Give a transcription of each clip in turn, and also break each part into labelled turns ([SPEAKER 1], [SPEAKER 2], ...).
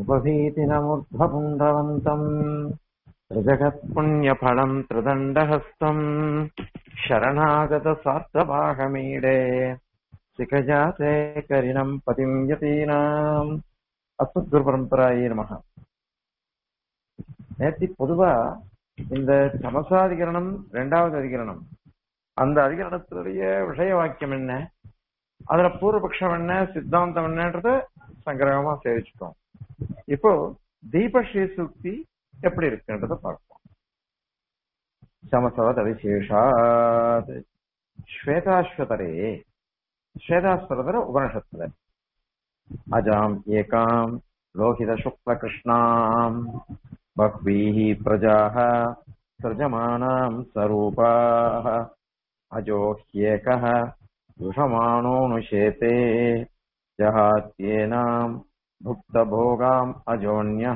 [SPEAKER 1] उपभीतिनमुद्भपुण्डवन्तम् त्रिजगत्पुण्यफलम् त्रिदण्डहस्तम् शरणागतसार्थभागमीडे शिखजाते करिणम् पतिम् यतीनाम् அஸ்மத்குரு நமக நேத்தி பொதுவா இந்த சமசாதிகரணம் இரண்டாவது அதிகரணம் அந்த அதிகரணத்தினுடைய விஷய வாக்கியம் என்ன அதுல பூர்வபக்ஷம் என்ன சித்தாந்தம் என்னன்றத சங்கிரகமா சேவிச்சிட்டோம் இப்போ தீபஸ்ரீ சுக்தி எப்படி இருக்குன்றத பார்ப்போம் சமசவத விசேஷாத் ஸ்வேதாஸ்வதரே ஸ்வேதாஸ்வதர உபனிஷத்துல अजाम् एकाम् लोहितशुक्लकृष्णाम् बह्वीः प्रजाः सृजमानाम् स्वरूपाः अजो ह्येकः दुषमाणोऽनुशेते जहात्येनाम् भुक्तभोगाम् अजोन्यः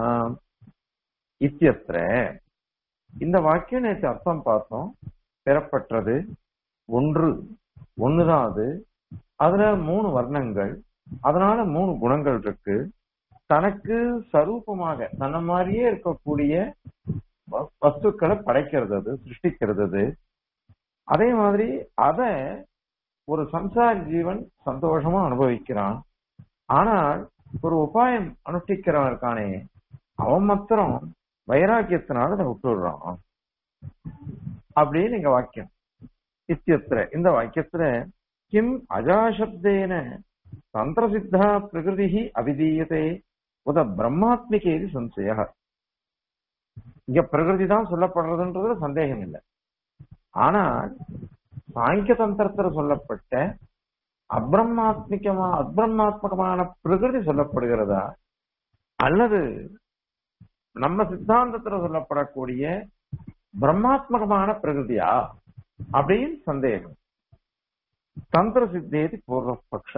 [SPEAKER 1] இத்தியத்திர இந்த வாக்கியம் நேற்று அர்த்தம் பார்த்தோம் பெறப்பட்டது ஒன்று ஒண்ணுதான் அது அதுல மூணு வர்ணங்கள் அதனால மூணு குணங்கள் இருக்கு தனக்கு சரூபமாக தன்ன மாதிரியே இருக்கக்கூடிய வஸ்துக்களை படைக்கிறது அது சிருஷ்டிக்கிறது அது அதே மாதிரி அத ஒரு சம்சார ஜீவன் சந்தோஷமா அனுபவிக்கிறான் ஆனால் ஒரு உபாயம் அனுஷ்டிக்கிறவன் இருக்கானே அவன் மாத்திரம் வைராக்கியத்தினால அதை விட்டுடுறான் அப்படின்னு இங்க வாக்கியம் இத்தியத்துல இந்த வாக்கியத்துல கிம் அஜாசப்தேன தந்திரசித்தா பிரகிருதி அபிதீயதே உத பிரம்மாத்மிகேதி சம்சய இங்க பிரகிருதி தான் சொல்லப்படுறதுன்றது சந்தேகம் இல்லை ஆனால் சாங்கிய தந்திரத்துல சொல்லப்பட்ட அப்ரமாத்மிகமா அப்ரமாத்மகமான பிரகிருதி சொல்லப்படுகிறதா அல்லது நம்ம சித்தாந்தத்துல சொல்லப்படக்கூடிய பிரம்மாத்மகமான பிரகிருதியா அப்படின்னு சந்தேகம் தந்திர சித்தேதி பூர்வபக்ஷ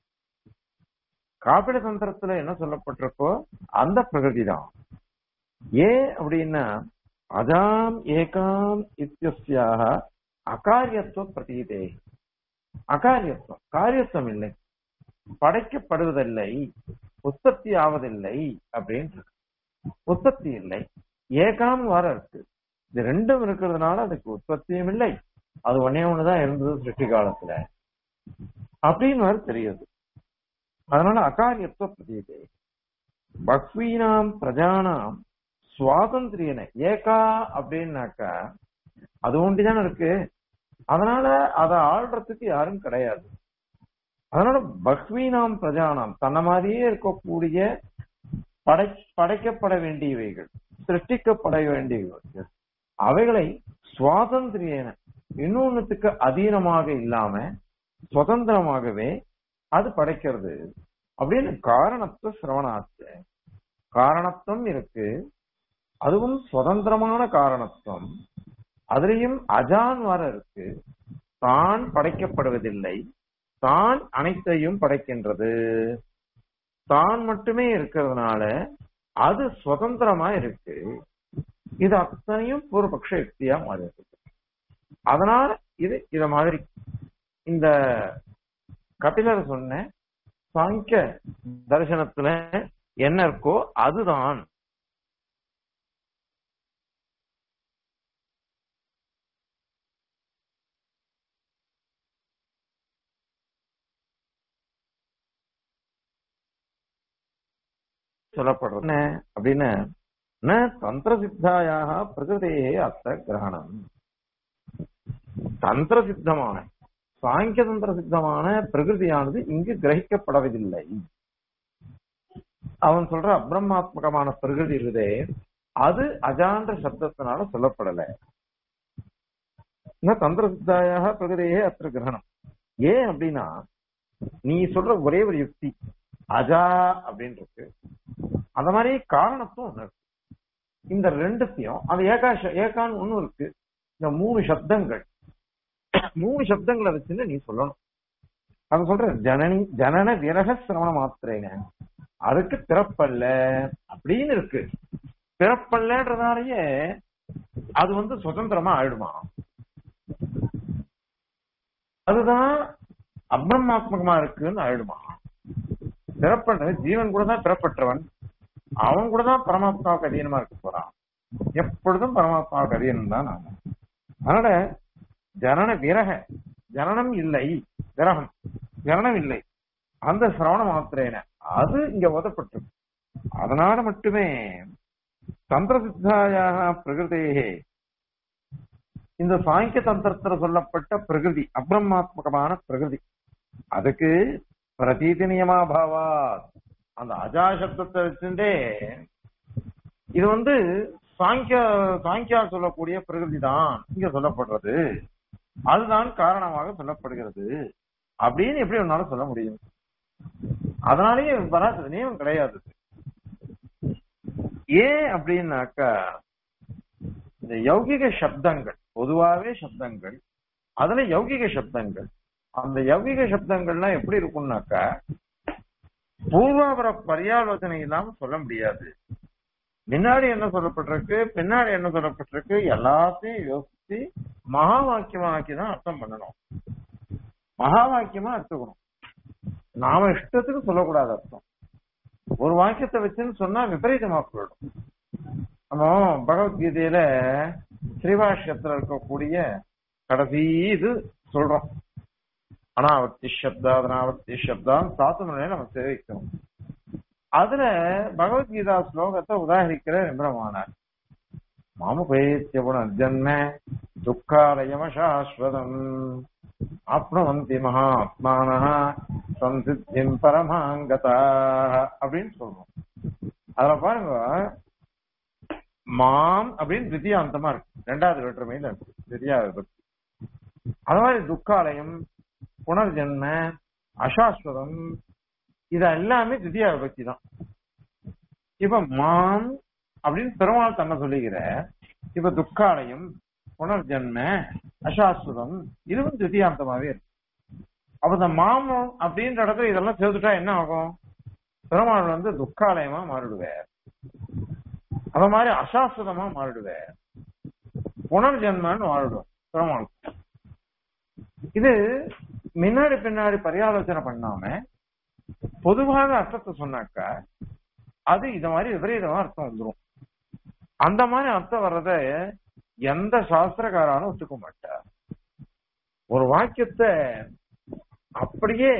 [SPEAKER 1] காப்பிட தந்திரத்துல என்ன சொல்லப்பட்டிருக்கோ அந்த பிரகிருதி தான் ஏன் அப்படின்னா அதாம் ஏகாம் இத்தியசியாக அகாரியத்துவ பிரதீதே அகாரியத்துவம் காரியத்துவம் இல்லை படைக்கப்படுவதில்லை உற்பத்தி ஆவதில்லை அப்படின்னு உற்பத்தி இல்லை ஏகாம் வர இருக்கு இது ரெண்டும் இருக்கிறதுனால அதுக்கு உற்பத்தியும் இல்லை அது ஒன்னே ஒண்ணுதான் இருந்தது சிருஷ்டி காலத்துல அப்படின்னு வர தெரியுது அதனால அகாரியத்துவ பிரதீதே பக்வீனாம் பிரஜானாம் சுவாதந்திரியன ஏகா அப்படின்னாக்கா அது ஒண்டிதானே இருக்கு அதனால அதை ஆள்றதுக்கு யாரும் கிடையாது அதனால பக்வீனாம் பிரஜானாம் தன்ன மாதிரியே இருக்கக்கூடிய படை படைக்கப்பட வேண்டியவைகள் சிருஷ்டிக்கப்பட வேண்டியவைகள் அவைகளை சுவாதந்திரியன இன்னொன்னுத்துக்கு அதீனமாக இல்லாம சுதந்திரமாகவே அது படைக்கிறது அப்படின்னு காரணத்துவ சிரவணாச்சு காரணத்துவம் இருக்கு அதுவும் சுதந்திரமான காரணத்துவம் அதுலயும் அஜான் வர இருக்கு தான் படைக்கப்படுவதில்லை தான் அனைத்தையும் படைக்கின்றது தான் மட்டுமே இருக்கிறதுனால அது சுதந்திரமா இருக்கு இது அத்தனையும் பூர்வபக்ஷ யுக்தியா மாறி இருக்கு அதனால இது இத மாதிரி இந்த கபிலர் சொன்ன சாங்கிய தரிசனத்துல என்ன இருக்கோ அதுதான் சொல்லப்படுறது என்ன அப்படின்னு ந தந்திர சித்தாயாக பிரகிருதேயே அர்த்த கிரகணம் தந்திர சித்தமான சாங்கிய தந்திர சித்தமான பிரகிருதியானது இங்கு கிரகிக்கப்படவதில்லை அவன் சொல்ற அப்ரமாத்மகமான பிரகிருதி இருக்குதே அது அஜான்ற சப்தத்தினால சொல்லப்படல தந்திர சித்தாயாக பிரகிருதியே அத்திர கிரகணம் ஏன் அப்படின்னா நீ சொல்ற ஒரே ஒரு யுக்தி அஜா அப்படின்னு இருக்கு அந்த மாதிரி காரணத்தும் ஒண்ணு இருக்கு இந்த ரெண்டுத்தையும் அந்த ஏகாஷ ஏகான் ஒண்ணு இருக்கு இந்த மூணு சப்தங்கள் மூணு சப்தங்களை வச்சுன்னு நீ சொல்லணும் அது சொல்ற ஜனனி ஜனன விரக சிரவண மாத்திரேங்க அதுக்கு பிறப்பல்ல அப்படின்னு இருக்கு பிறப்பல்லன்றதாலேயே அது வந்து சுதந்திரமா ஆயிடுமா அதுதான் அப்ரமாத்மகமா இருக்குன்னு ஆயிடுமா பிறப்பன ஜீவன் கூட தான் பிறப்பற்றவன் அவன் கூட தான் பரமாத்மாவுக்கு அதீனமா இருக்க போறான் எப்பொழுதும் பரமாத்மாவுக்கு அதீனம் தான் நாம அதனால ஜனன விரக ஜனனம் இல்லை விரகம் ஜனனம் இல்லை அந்த சிரவண மாத்திரேன அது இங்க உதப்பட்டிருக்கு அதனால மட்டுமே தந்திர சித்தாயாக பிரகிருதேகே இந்த சாங்கிய தந்திரத்துல சொல்லப்பட்ட பிரகிருதி அப்ரமாத்மகமான பிரகிருதி அதுக்கு பிரதீதி நியமாபாவா அந்த அஜா சப்தத்தை வச்சுட்டே இது வந்து சாங்கிய சாங்கியா சொல்லக்கூடிய பிரகிருதி தான் இங்க சொல்லப்படுறது அதுதான் காரணமாக சொல்லப்படுகிறது அப்படின்னு எப்படி ஒன்னால சொல்ல முடியும் அதனாலேயே வராது நியமம் கிடையாது ஏன் அப்படின்னாக்கா இந்த யௌகிக சப்தங்கள் பொதுவாவே சப்தங்கள் அதுல யௌகிக சப்தங்கள் அந்த யௌகிக சப்தங்கள்லாம் எப்படி இருக்கும்னாக்கா பூர்வாபர பரியாலோசனை இல்லாம சொல்ல முடியாது முன்னாடி என்ன சொல்லப்பட்டிருக்கு பின்னாடி என்ன சொல்லப்பட்டிருக்கு எல்லாத்தையும் யோசிச்சு மகா வாக்கியமாக்கி தான் அர்த்தம் பண்ணணும் மகா வாக்கியமா எடுத்துக்கணும் நாம இஷ்டத்துக்கு சொல்லக்கூடாது அர்த்தம் ஒரு வாக்கியத்தை வச்சுன்னு சொன்னா விபரீதமா போயிடும் நம்ம பகவத்கீதையில ஸ்ரீபாஷ்யத்துல இருக்கக்கூடிய கடைசி இது சொல்றோம் அனாவர்த்தி சப்தா அனாவர்த்தி சப்தான் சாத்து முறையில நம்ம சேவிக்கணும் அதுல பகவத்கீதா ஸ்லோகத்தை உதாகரிக்கிற நிபுணமானார் மாமுபேத்திய புனர்ஜன்ம துக்காலயமசாஸ்வதம் ஆப்னவந்தி மகாத்மான சம்சித்திம் பரமாங்கதா அப்படின்னு சொல்றோம் அதுல பாருங்க மாம் அப்படின்னு தித்தியாந்தமா இருக்கு ரெண்டாவது வேற்றுமையில இருக்கு தித்தியா விபக்தி அது மாதிரி துக்காலயம் புனர்ஜென்ம அசாஸ்வதம் இது எல்லாமே தித்தியா விபக்தி தான் இப்ப மாம் அப்படின்னு பெருமாள் தன்னை சொல்லிக்கிற இப்ப துக்காலயம் புனர்ஜென்ம அசாஸ்வதம் இதுவும் தித்தியாந்தமாவே இருக்கு அப்ப இந்த மாமம் அப்படின்ற இடத்துல இதெல்லாம் சேர்த்துட்டா என்ன ஆகும் பெருமாள் வந்து துக்காலயமா மாறிடுவார் அத மாதிரி அசாஸ்வதமா மாறிடுவார் புனர்ஜென்மன்னு மாறிடுவோம் பெருமாள் இது முன்னாடி பின்னாடி பரியாலோசனை பண்ணாம பொதுவாக அர்த்தத்தை சொன்னாக்கா அது இத மாதிரி விபரீதமா அர்த்தம் வந்துடும் அந்த மாதிரி அர்த்தம் வர்றத எந்த சாஸ்திரக்காராலும் ஒத்துக்க மாட்டார் ஒரு வாக்கியத்தை அப்படியே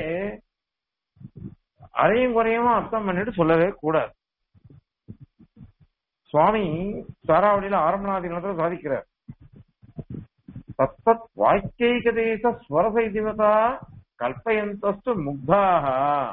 [SPEAKER 1] அரையும் குறையுமா அர்த்தம் பண்ணிட்டு சொல்லவே கூடாது சுவாமி சாராவளியில ஆரம்பநாதிகளத்துல சாதிக்கிறார் தத்தத் வாக்கியைகதேச ஸ்வரசைதிவதா கல்பயந்தஸ்து முக்தாக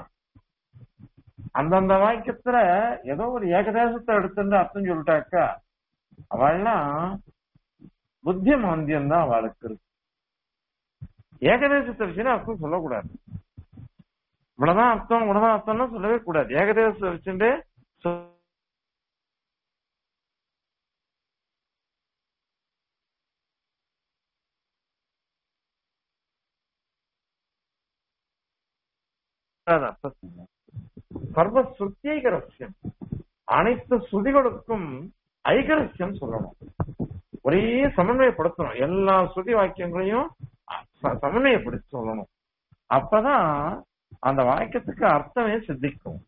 [SPEAKER 1] அந்தந்த வாக்கியத்துல ஏதோ ஒரு ஏகதேசத்தை எடுத்துட்டு அர்த்தம் சொல்லிட்டாக்கா அவள்லாம் புத்தி மாந்தியம் தான் அவளுக்கு இருக்கு ஏகதேசத்தை வச்சுன்னு அர்த்தம் சொல்லக்கூடாது இவ்வளவுதான் அர்த்தம் இவ்வளவுதான் அர்த்தம்னா சொல்லவே கூடாது ஏகதேசத்தை வச்சுட்டு சர்வ சுத்தியகரஸ்யம் அனைத்து சுதிகளுக்கும் ஐகரஸ்யம் சொல்லணும் ஒரே சமன்வயப்படுத்தணும் எல்லா சுதி வாக்கியங்களையும் ச- சமன்வயப்படுத்தி சொல்லணும் அப்பதான் அந்த வாக்கியத்துக்கு அர்த்தமே சித்திக்கும்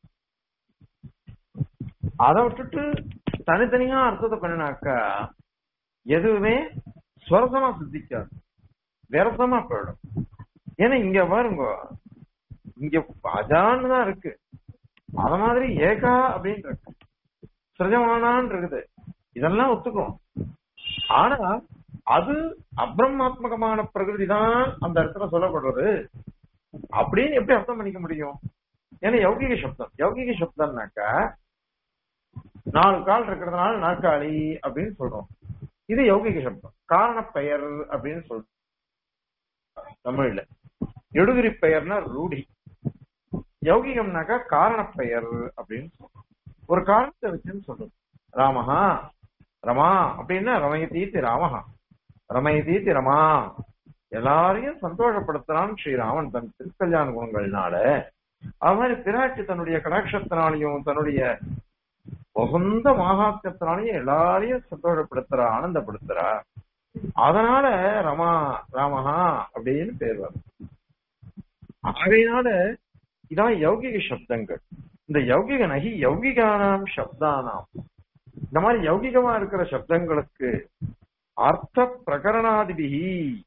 [SPEAKER 1] அதை விட்டுட்டு தனித்தனியா அர்த்தத்தை பண்ணினாக்கா எதுவுமே சுரசமா சித்திக்காது விரசமா போயிடும் ஏன்னா இங்க பாருங்க இங்க அஜான்னு தான் இருக்கு அத மாதிரி ஏகா அப்படின்னு இருக்கு சிரஜமானான்னு இருக்குது இதெல்லாம் ஒத்துக்கும் ஆனா அது அப்ரமாத்மகமான பிரகிருதி தான் அந்த இடத்துல சொல்லப்படுறது அப்படின்னு எப்படி அர்த்தம் பண்ணிக்க முடியும் ஏன்னா யௌகிக சப்தம் யௌகிக சப்தம்னாக்கா நாலு கால் இருக்கிறதுனால நாற்காலி அப்படின்னு சொல்றோம் இது யௌகிக சப்தம் காரண பெயர் அப்படின்னு சொல்றோம் தமிழ்ல எடுகிரி பெயர்னா ரூடி யௌகிகம்னாக்கா காரண பெயர் அப்படின்னு சொல்றோம் ஒரு காரணத்தை வச்சுன்னு சொல்றோம் ராமஹா ரமா அப்படின்னா ரமயதீத்தி ராமஹா ரமயதீத்தி ரமா எல்லாரையும் சந்தோஷப்படுத்துறான் ஸ்ரீராமன் தன் திருக்கல்யாண குணங்கள்னால அது மாதிரி பிராட்டி தன்னுடைய கடாட்சத்தினாலையும் தன்னுடைய உகந்த மகாத்தியத்தினாலையும் எல்லாரையும் சந்தோஷப்படுத்துறா ஆனந்தப்படுத்துறா அதனால ரமா ராமஹா அப்படின்னு பேர் வரும் ஆகையினால இதான் யௌகிக சப்தங்கள் இந்த யௌகிக நகி யௌகிகானாம் சப்தானாம் இந்த மாதிரி யௌகிகமா இருக்கிற சப்தங்களுக்கு அர்த்த பிரகரணாதிபிகி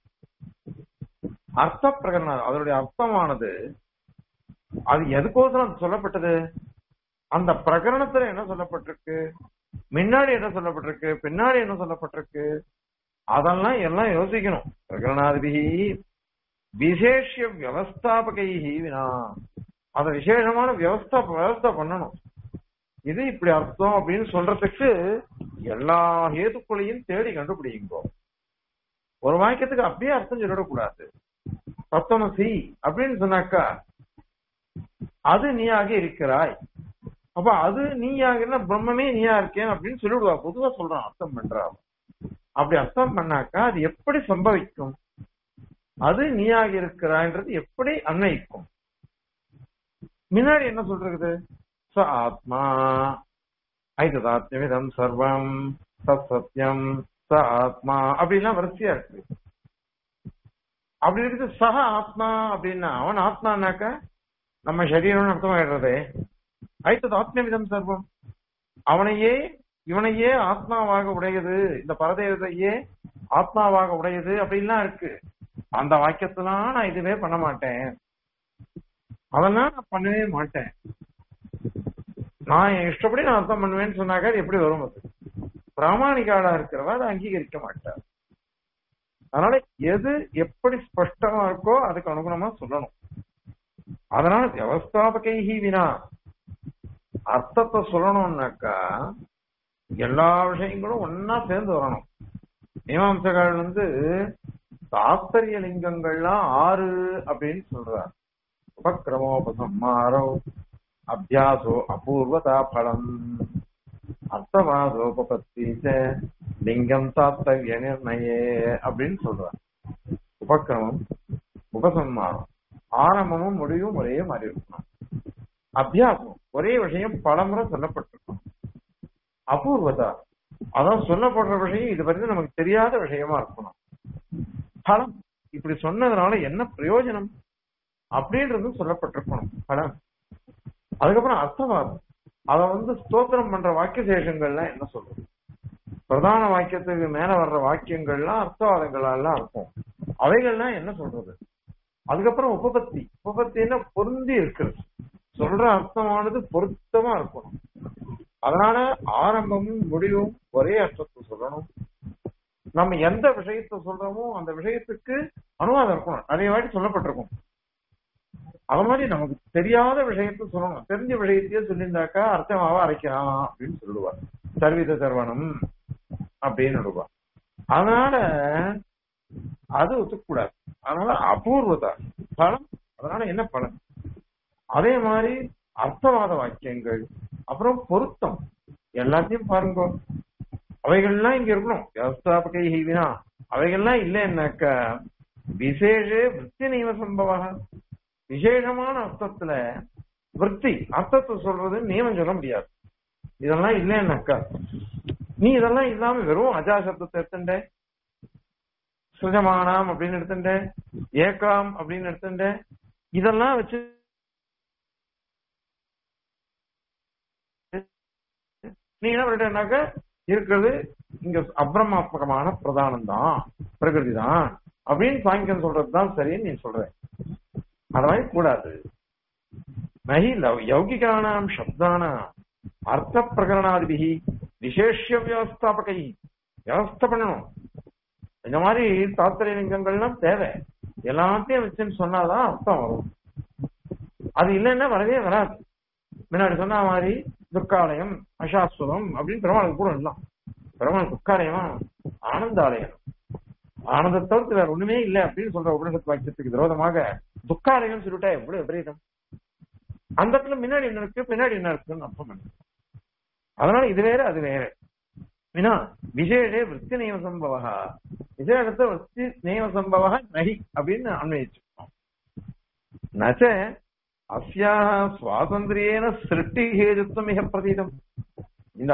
[SPEAKER 1] அர்த்த பிரகரண அதனுடைய அர்த்தமானது அது எதுக்கோசரம் சொல்லப்பட்டது அந்த பிரகரணத்துல என்ன சொல்லப்பட்டிருக்கு முன்னாடி என்ன சொல்லப்பட்டிருக்கு பின்னாடி என்ன சொல்லப்பட்டிருக்கு அதெல்லாம் எல்லாம் யோசிக்கணும் பிரகரணாதிபிகி விசேஷ வியவஸ்தாபகை வினா அத விசேஷமான வியவஸ்தா வியவஸ்தா பண்ணணும் இது இப்படி அர்த்தம் அப்படின்னு சொல்றதுக்கு எல்லா ஹேதுக்களையும் தேடி கண்டுபிடிங்கோ ஒரு வாக்கியத்துக்கு அப்படியே அர்த்தம் சொல்லிடக்கூடாது தத்துவமசி அப்படின்னு சொன்னாக்கா அது நீயாக இருக்கிறாய் அப்ப அது நீயாக பிரம்மமே நீயா இருக்கேன் அப்படின்னு சொல்லிடுவா பொதுவா சொல்றான் அர்த்தம் பண்றா அப்படி அர்த்தம் பண்ணாக்கா அது எப்படி சம்பவிக்கும் அது நீயாக இருக்கிறான்றது எப்படி அன்வயிக்கும் முன்னாடி என்ன சொல்றது ச ஆத்மா ஐததாத்மிதம் சர்வம் தத் சத்தியம் ச ஆத்மா அப்படிலாம் வரிசையா இருக்கு அப்படி இருக்குது சக ஆத்மா அப்படின்னா அவன் ஆத்மானாக்க நம்ம சரீரம் அர்த்தமாயிடுறதே ஐத்தது ஆத்மவிதம் சர்வம் அவனையே இவனையே ஆத்மாவாக உடையது இந்த பரதேவதையே ஆத்மாவாக உடையது அப்படின்லாம் இருக்கு அந்த வாக்கியத்தெல்லாம் நான் இதுவே பண்ண மாட்டேன் அதெல்லாம் நான் பண்ணவே மாட்டேன் நான் என் இஷ்டப்படி நான் அர்த்தம் பண்ணுவேன்னு சொன்னாக்க அது எப்படி வரும் அது பிராமணிகாலா இருக்கிறவ அதை அங்கீகரிக்க மாட்டார் அதனால எது எப்படி ஸ்பஷ்டமா இருக்கோ அதுக்கு அனுகுணமா சொல்லணும் அதனால வியவஸ்தாபகைஹி வினா அர்த்தத்தை சொல்லணும்னாக்கா எல்லா விஷயங்களும் ஒன்னா சேர்ந்து வரணும் மீமாம்சகால் வந்து தாத்பரிய லிங்கங்கள்லாம் ஆறு அப்படின்னு சொல்றார் உபக்கிரமோபசம்மாரோ அபியாசோ அபூர்வதா பலம் அர்த்தவாதோபத்தி லிங்கம் தாத்தவிய நிர்ணயே அப்படின்னு சொல்றார் உபக்கிரமம் உபசம்மாரம் ஆரம்பமும் முடிவும் ஒரே மாதிரி இருக்கணும் அபியாசம் ஒரே விஷயம் பலமுறை சொல்லப்பட்டிருக்கும் அபூர்வதா அதான் சொல்லப்படுற விஷயம் இது பத்தி நமக்கு தெரியாத விஷயமா இருக்கணும் பலம் இப்படி சொன்னதுனால என்ன பிரயோஜனம் அப்படின்றது சொல்லப்பட்டிருக்கணும் பலம் அதுக்கப்புறம் அர்த்தவாதம் அத வந்து ஸ்தோத்திரம் பண்ற வாக்கிய சேஷங்கள்லாம் என்ன சொல்றது பிரதான வாக்கியத்துக்கு மேல வர்ற வாக்கியங்கள்லாம் அர்த்தவாதங்கள்லாம் இருக்கும் அவைகள்லாம் என்ன சொல்றது அதுக்கப்புறம் உபபத்தி உபபத்தின்னா பொருந்தி இருக்கிறது சொல்ற அர்த்தமானது பொருத்தமா இருக்கணும் அதனால ஆரம்பமும் முடிவும் ஒரே அர்த்தத்தை சொல்லணும் நம்ம எந்த விஷயத்த சொல்றோமோ அந்த விஷயத்துக்கு அனுவாதம் இருக்கணும் நிறைய வாட்டி சொல்லப்பட்டிருக்கும் அது மாதிரி நமக்கு தெரியாத விஷயத்த சொல்லணும் தெரிஞ்ச விஷயத்தையே சொல்லியிருந்தாக்கா அர்த்தமாவா அரைக்கலாம் அப்படின்னு சொல்லுவார் சர்வீத சர்வனம் அப்படின்னு சொல்லுவா அதனால அது ஒத்துக்கூடாது அதனால அபூர்வதா பலம் அதனால என்ன பலன் அதே மாதிரி அர்த்தவாத வாக்கியங்கள் அப்புறம் பொருத்தம் எல்லாத்தையும் பாருங்க அவைகள்லாம் இங்க இருக்கணும் வியவஸ்தாபகை வினா அவைகள்லாம் இல்லைன்னாக்க விசேஷ விற்பி நியம சம்பவ விசேஷமான அர்த்தத்துல விற்பி அர்த்தத்தை சொல்றது நியமம் சொல்ல முடியாது இதெல்லாம் இல்லைன்னாக்கா நீ இதெல்லாம் இல்லாம வெறும் அஜா சப்தத்தை எடுத்துட்ட சுஜமானாம் அப்படின்னு எடுத்துட்ட ஏகாம் அப்படின்னு எடுத்துட்ட இதெல்லாம் வச்சு நீ என்ன பண்ணிட்டனாக்க இருக்கிறது இங்க அப்ரமாத்மகமான பிரதானம் தான் பிரகிருதி தான் அப்படின்னு சாங்கியம் சொல்றதுதான் சரின்னு நீ சொல்ற அது மாதிரி கூடாது நகி யௌகிகானாம் சப்தானாம் அர்த்த பிரகரணாதிபிகி விசேஷ வியவஸ்தாபகை வியவஸ்தை பண்ணணும் இந்த மாதிரி தாத்திரிய லிங்கங்கள்லாம் தேவை எல்லாத்தையும் வச்சுன்னு சொன்னாதான் அர்த்தம் வரும் அது இல்லைன்னா வரவே வராது முன்னாடி சொன்ன மாதிரி துர்க்காலயம் அசாஸ்வதம் அப்படின்னு பெருமாளுக்கு கூட எல்லாம் பெருமாள் துர்க்காலயமா ஆனந்தாலயம் ஆனந்த தவிர்த்து வேற ஒண்ணுமே இல்லை அப்படின்னு சொல்ற உபனிஷத் வாக்கியத்துக்கு விரோதமாக துர்க்காலயம் சொல்லிட்டா எவ்வளவு விபரீதம் அந்த இடத்துல முன்னாடி என்ன இருக்கு பின்னாடி என்ன இருக்குன்னு அர்த்தம் பண்ணு அதனால இது வேற அது வேற வினா விசேஷே விற்பி நியம சம்பவா விசேஷத்தை விற்பி நியம சம்பவா நகி அப்படின்னு அன்வயிச்சிருக்கோம் நச்ச அஸ்யா சுவாதந்திரியேன சிருஷ்டி ஹேதுத்வம் மிக பிரதீதம் இந்த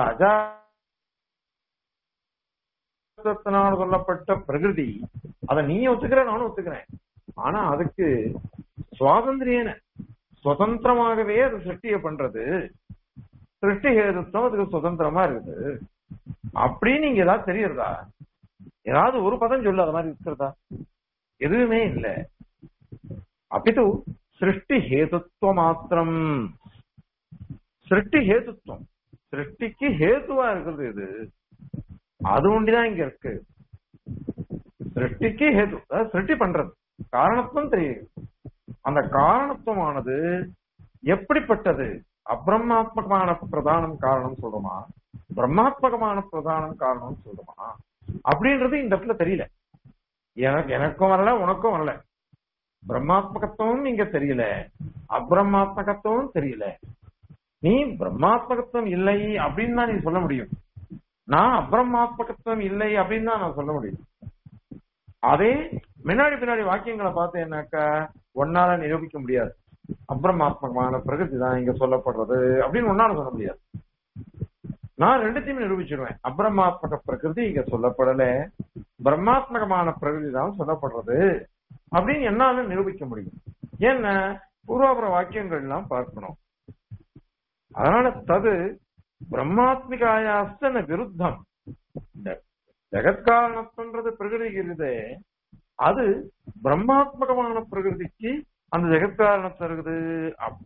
[SPEAKER 1] அஜாத்தினால சொல்லப்பட்ட பிரகிருதி அதை நீ ஒத்துக்கிற நானும் ஒத்துக்கிறேன் ஆனா அதுக்கு சுவாதந்திரியன சுதந்திரமாகவே அது சிருஷ்டிய பண்றது சிருஷ்டி ஹேதுத்துவம் அதுக்கு சுதந்திரமா இருக்குது அப்படின்னு நீங்க ஏதாவது தெரியுறதா ஏதாவது ஒரு பதம் சொல்லு அது மாதிரி இருக்கிறதா எதுவுமே இல்ல அப்பிது சிருஷ்டி ஹேதுத்துவ மாத்திரம் சிருஷ்டி ஹேதுத்துவம் சிருஷ்டிக்கு ஹேதுவா இருக்கிறது இது அது ஒண்டிதான் இங்க இருக்கு சிருஷ்டிக்கு ஹேது அதாவது சிருஷ்டி பண்றது காரணத்துவம் தெரியுது அந்த காரணத்துவமானது எப்படிப்பட்டது அப்ரஹ்மாத்மகமான பிரதானம் காரணம் சொல்றோமா பிரம்மாத்மகமான பிரதானம் காரணம் சொல்றோமா அப்படின்றது இந்த இடத்துல தெரியல எனக்கு எனக்கும் வரல உனக்கும் வரல பிரம்மாத்மகத்துவம் இங்க தெரியல அப்ரஹ்மாத்மகத்துவம் தெரியல நீ பிரம்மாத்மகத்துவம் இல்லை அப்படின்னு தான் நீ சொல்ல முடியும் நான் அப்ரஹ்மாத்மகத்துவம் இல்லை அப்படின்னு தான் நான் சொல்ல முடியும் அதே முன்னாடி பின்னாடி வாக்கியங்களை பார்த்தேன்னாக்கா ஒன்னால நிரூபிக்க முடியாது அப்ரமாத்மகமான பிரகிருதி தான் இங்க சொல்லப்படுறது அப்படின்னு ஒன்னால சொல்ல முடியாது நான் ரெண்டுத்தையுமே நிரூபிச்சிருவேன் அப்ரமாத்மக பிரகிருதி இங்க சொல்லப்படல பிரம்மாத்மகமான பிரகிருதி தான் சொல்லப்படுறது அப்படின்னு என்னால நிரூபிக்க முடியும் ஏன்னா பூர்வாபுர வாக்கியங்கள் எல்லாம் பார்க்கணும் அதனால தது பிரம்மாத்மிகாயாஸ்தன விருத்தம் இந்த ஜெகத்காரணத்துன்றது பிரகிருதி இருதே அது பிரம்மாத்மகமான பிரகிருதிக்கு அந்த ஜெகத்காரணத்தை இருக்குது அப்-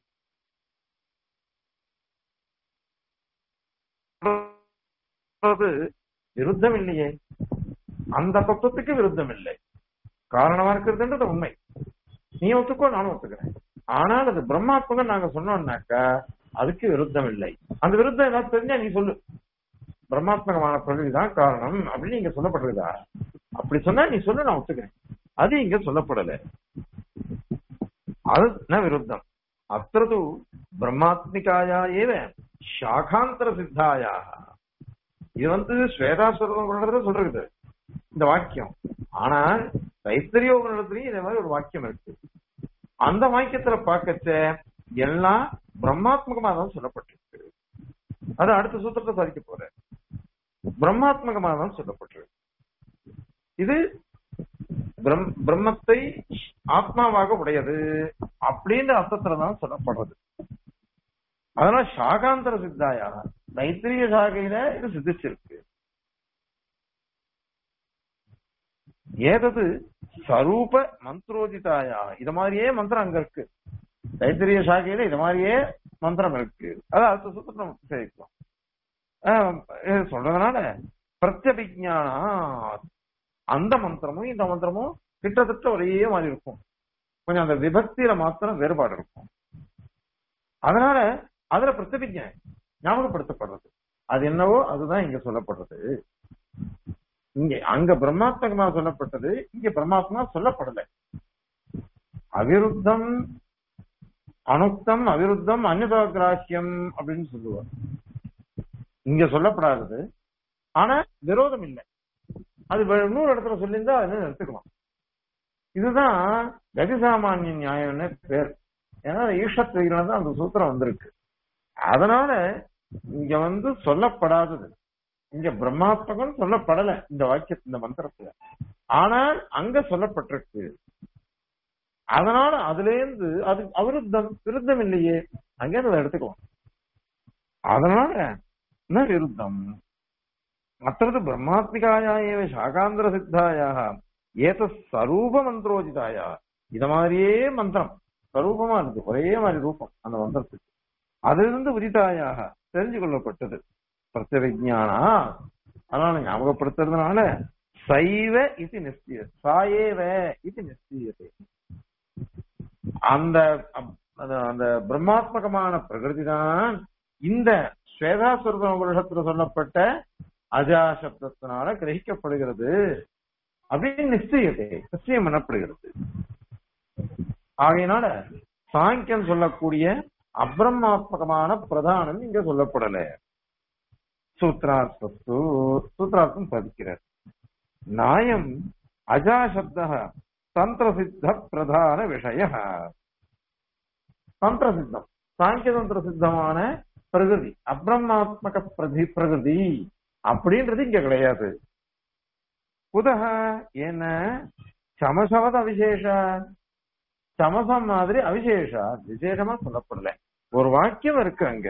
[SPEAKER 1] அது விருத்தம் இல்லையே அந்த தத்துவத்துக்கு விருத்தம் இல்லை காரணமா இருக்கிறதுன்றது உண்மை நீ ஒத்துக்கோ நானும் ஒத்துக்கிறேன் ஆனால் அது பிரம்மாத்மகம் நாங்க சொன்னோம்னாக்கா அதுக்கு விருத்தம் இல்லை அந்த விருத்தம் ஏதாவது தெரிஞ்சா நீ சொல்லு பிரம்மாத்மகமான பிரகிருதி தான் காரணம் அப்படின்னு இங்க சொல்லப்படுறதா அப்படி சொன்னா நீ சொல்லு நான் ஒத்துக்கிறேன் அது இங்க சொல்லப்படல அது ந விருத்தம் அத்திரது பிரம்மாத்மிகாயா ஏவ சாகாந்தர சித்தாயா இது வந்து ஸ்வேதாஸ்வரம் சொல்றது இந்த வாக்கியம் ஆனால் தைத்தரிய உபநிடத்துலயும் இதே மாதிரி ஒரு வாக்கியம் இருக்கு அந்த வாக்கியத்துல பார்க்கச்ச எல்லாம் பிரம்மாத்மகமா தான் சொல்லப்பட்டிருக்கு அது அடுத்த சூத்திரத்தை சாதிக்க போற பிரம்மாத்மகமா தான் சொல்லப்பட்டிருக்கு இது பிரம்- பிரம்மத்தை ஆத்மாவாக உடையது அப்படின்ற அர்த்தத்துல தான் சொல்லப்படுறது அதனால சாகாந்தர சித்தாயா தைத்திரிய சாகையில இது சித்திச்சிருக்கு ஏதது சரூப மந்திரோதிதாயா இது மாதிரியே மந்திரம் அங்க இருக்கு தைத்திரிய சாகையில இது மாதிரியே மந்திரம் இருக்கு அதான் அடுத்த சூத்திரம் சேர்க்கலாம் ஆஹ் இது சொல்றதுனால பிரத்யபிஜானா அந்த மந்திரமும் இந்த மந்திரமும் கிட்டத்தட்ட ஒரே மாதிரி இருக்கும் கொஞ்சம் அந்த விபக்தியில மாத்திரம் வேறுபாடு இருக்கும் அதனால அதுல பிரத்யபிஜை ஞாபகப்படுத்தப்படுறது அது என்னவோ அதுதான் இங்க சொல்லப்படுறது இங்க அங்க பிரம்மாத்மகமா சொல்லப்பட்டது இங்க பிரம்மாத்மா சொல்லப்படல அவிருத்தம் அனுக்தம் அவிருத்தம் அந்நிதோகிராஹ்யம் அப்படின்னு சொல்லுவார் இங்க சொல்லப்படாதது ஆனா விரோதம் இல்லை அது வேற இன்னொரு இடத்துல சொல்லியிருந்தா அதை எடுத்துக்கலாம் இதுதான் கதிசாமானிய நியாயம்னு பேர் ஏன்னா ஈஷத்வீரன தான் அந்த சூத்திரம் வந்திருக்கு அதனால இங்க வந்து சொல்லப்படாதது இங்க பிரம்மாத்மகம் சொல்லப்படல இந்த வாக்கிய இந்த மந்திரத்துல ஆனால் அங்க சொல்லப்பட்டிருக்கு அதனால அதுல இருந்து அது அவிருத்தம் விருத்தம் இல்லையே அங்கே அதை எடுத்துக்கலாம் அதனால என்ன விருத்தம் மற்றது பிரம்மாத்மிகாயா ஏவ சாகாந்திர சித்தாயா ஏத சரூப மந்திரோஜிதாயா இத மாதிரியே மந்திரம் சரூபமா இருக்கு ஒரே மாதிரி ரூபம் அந்த மந்திரத்துக்கு அதிலிருந்து உதிதாயாக தெரிஞ்சு கொள்ளப்பட்டது பிரத்யவிஜானா அதனால ஞாபகப்படுத்துறதுனால சைவ இது நிச்சய சாயேவ இது நிச்சயத்தை அந்த அப்- அந்த- அந்த பிரம்மாத்மகமான பிரகிருதி தான் இந்த ஸ்வேதாசுர வருஷத்துல சொல்லப்பட்ட அஜா சப்தத்தினால கிரகிக்கப்படுகிறது அப்படின்னு நிச்சயத்தை நிச்சயம் பண்ணப்படுகிறது ஆகையினால சாங்கியம் சொல்லக்கூடிய அப்ரமாத்மகமான பிரதானம் இங்க சொல்லப்படல சூத்ரார்த்தத்து சூத்ரார்த்தம் பதிக்கிறார் நாயம் அஜாசப்த தந்திரசித்த பிரதான விஷய தந்திரசித்தம் சாங்கியதந்திர சித்தமான பிரகிருதி அப்ரமாத்மக பிரதி பிரகிருதி அப்படின்றது இங்க கிடையாது புதக என்ன சமசவத விசேஷ சமசம் மாதிரி அவிசேஷா விசேஷமா சொல்லப்படல ஒரு வாக்கியம் இருக்கு அங்க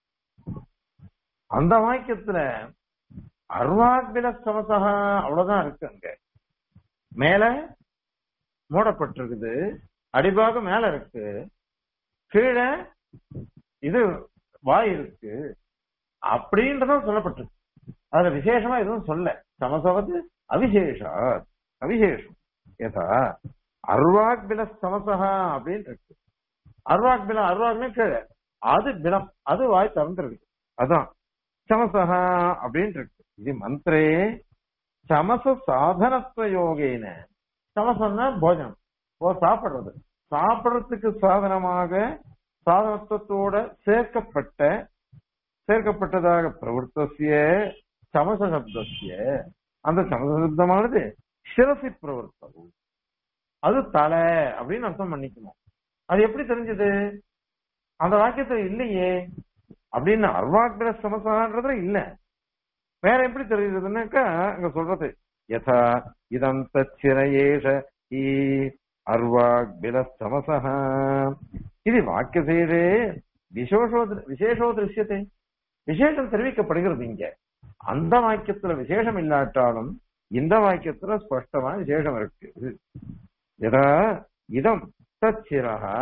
[SPEAKER 1] அந்த வாக்கியத்துல அர்வாக்பில சமசா அவ்வளவுதான் இருக்கு அங்க மேல மூடப்பட்டிருக்குது அடிபாகம் மேல இருக்கு கீழே இது வாய் இருக்கு அப்படின்றதான் சொல்லப்பட்டிருக்கு அதுல விசேஷமா எதுவும் சொல்ல சமசவது அவிசேஷா அவிசேஷம் ஏதா அர்வாக் பில சமசகா அப்படின்னு இருக்கு அர்வாக் பிலம் அர்வாக்னு கீழே அது பிலம் அது வாய் திறந்துருக்கு அதான் சமசகா அப்படின்னு இருக்கு இது மந்திரே சமச சாதனத்துவ யோகேன சமசம்னா போஜனம் ஓ சாப்பிடுறது சாப்பிடுறதுக்கு சாதனமாக சாதனத்துவத்தோட சேர்க்கப்பட்ட சேர்க்கப்பட்டதாக பிரவருத்தசிய சமச சப்தசிய அந்த சமச சப்தமானது சிரசி பிரவர்த்தம் அது தலை அப்படின்னு அர்த்தம் பண்ணிக்கணும் அது எப்படி தெரிஞ்சது அந்த வாக்கியத்துல இல்லையே அப்படின்னு அர்வாக்ர சமசான்றதுல இல்ல வேற எப்படி தெரியுதுன்னாக்கா அங்க சொல்றது யதா இதம் தச்சிரயேஷ ஈ அர்வாக்பில சமசः இது வாக்கியசேஷே விசேஷோ விசேஷோ திருஷ்யத்தை விசேஷம் தெரிவிக்கப்படுகிறது இங்க அந்த வாக்கியத்துல விசேஷம் இல்லாட்டாலும் இந்த வாக்கியத்துல ஸ்பஷ்டமா விசேஷம் இருக்கு எதா இதம் தச்சிரஹா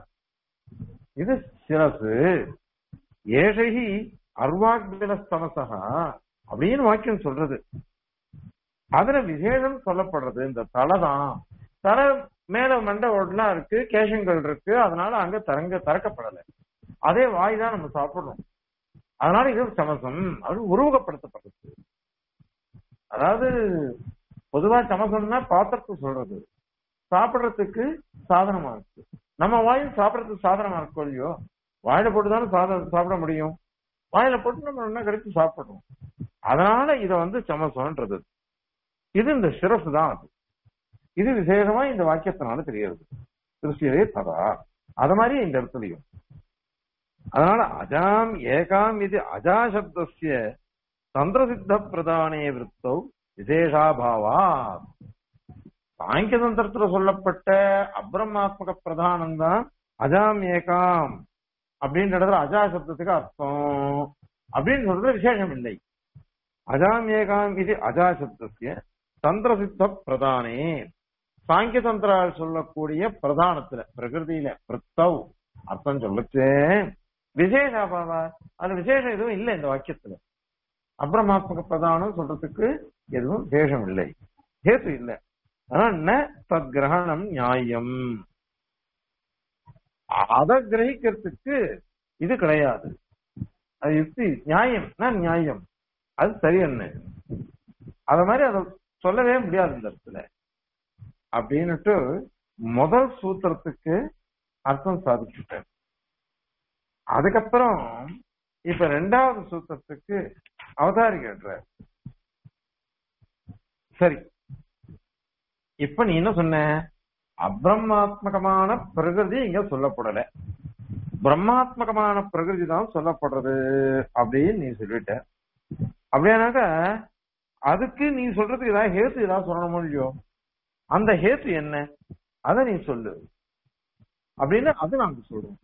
[SPEAKER 1] இது சிரசு ஏஷகி அர்வாக்பில சமசகா அப்படின்னு வாக்கியம் சொல்றது அதுல விசேஷம் சொல்லப்படுறது இந்த தலை தான் தலை மேல மண்டை ஓடலாம் இருக்கு கேஷங்கள் இருக்கு அதனால அங்க தரங்க திறக்கப்படலை அதே வாய் தான் நம்ம சாப்பிடுறோம் அதனால இது சமசம் அது உருவகப்படுத்தப்பட்டது அதாவது பொதுவா சமசம்னா பாத்திரத்தை சொல்றது சாப்பிடுறதுக்கு சாதனமா இருக்கு நம்ம வாயும் சாப்பிடறதுக்கு சாதனமா இருக்கும் இல்லையோ வாயில போட்டு தானே சாதம் சாப்பிட முடியும் வாயில போட்டு நம்ம என்ன கிடைச்சு சாப்பிடுறோம் அதனால இத வந்து சமசம்ன்றது இது இந்த சிரசு தான் அது இது விசேஷமா இந்த வாக்கியத்தினால தெரிகிறது திருஷ்டியரே ததா அது மாதிரி இந்த இடத்துலயும் அதனால அஜாம் ஏகாம் இது அஜா சப்தசிய தந்திரசித்த பிரதானே விருத்தௌ விசேஷாபாவா சாங்கிய தந்திரத்துல சொல்லப்பட்ட அப்ரமாத்மக பிரதானம் தான் அஜாம் ஏகாம் அப்படின்ற இடத்துல அஜா சப்தத்துக்கு அர்த்தம் அப்படின்னு சொல்றது விசேஷம் இல்லை அஜாம் ஏகாம் இது அஜா சப்தசிய தந்திரசித்த பிரதானே சாங்கிய தந்திரால் சொல்லக்கூடிய பிரதானத்துல பிரகிருதியில பிரத்தவ் அர்த்தம் சொல்லுச்சு விசேஷாபாவா அது விசேஷம் எதுவும் இல்லை இந்த வாக்கியத்துல அப்ரமாத்மக பிரதானம் சொல்றதுக்கு எதுவும் விசேஷம் இல்லை ஹேத்து இல்லை ஆனா ந தத் கிரகணம் நியாயம் அதை கிரகிக்கிறதுக்கு இது கிடையாது அது யுக்தி நியாயம் நியாயம் அது சரி என்ன அத மாதிரி அதை சொல்லவே முடியாது இந்த இடத்துல அப்படின்னுட்டு முதல் சூத்திரத்துக்கு அர்த்தம் சாதிச்சுட்டார் அதுக்கப்புறம் இப்ப ரெண்டாவது சூத்திரத்துக்கு அவதாரி கேட்டுற சரி இப்ப நீ என்ன சொன்ன அப்ரமாத்மகமான பிரகிருதி இங்க சொல்லப்படல பிரம்மாத்மகமான பிரகிருதி தான் சொல்லப்படுறது அப்படின்னு நீ சொல்லிட்ட அப்படியானாக்க அதுக்கு நீ சொல்றதுக்கு ஏதாவது ஹேத்து ஏதாவது சொல்லணுமோ இல்லையோ அந்த ஹேத்து என்ன அதை நீ சொல்லு அப்படின்னு அது நாங்க சொல்றோம்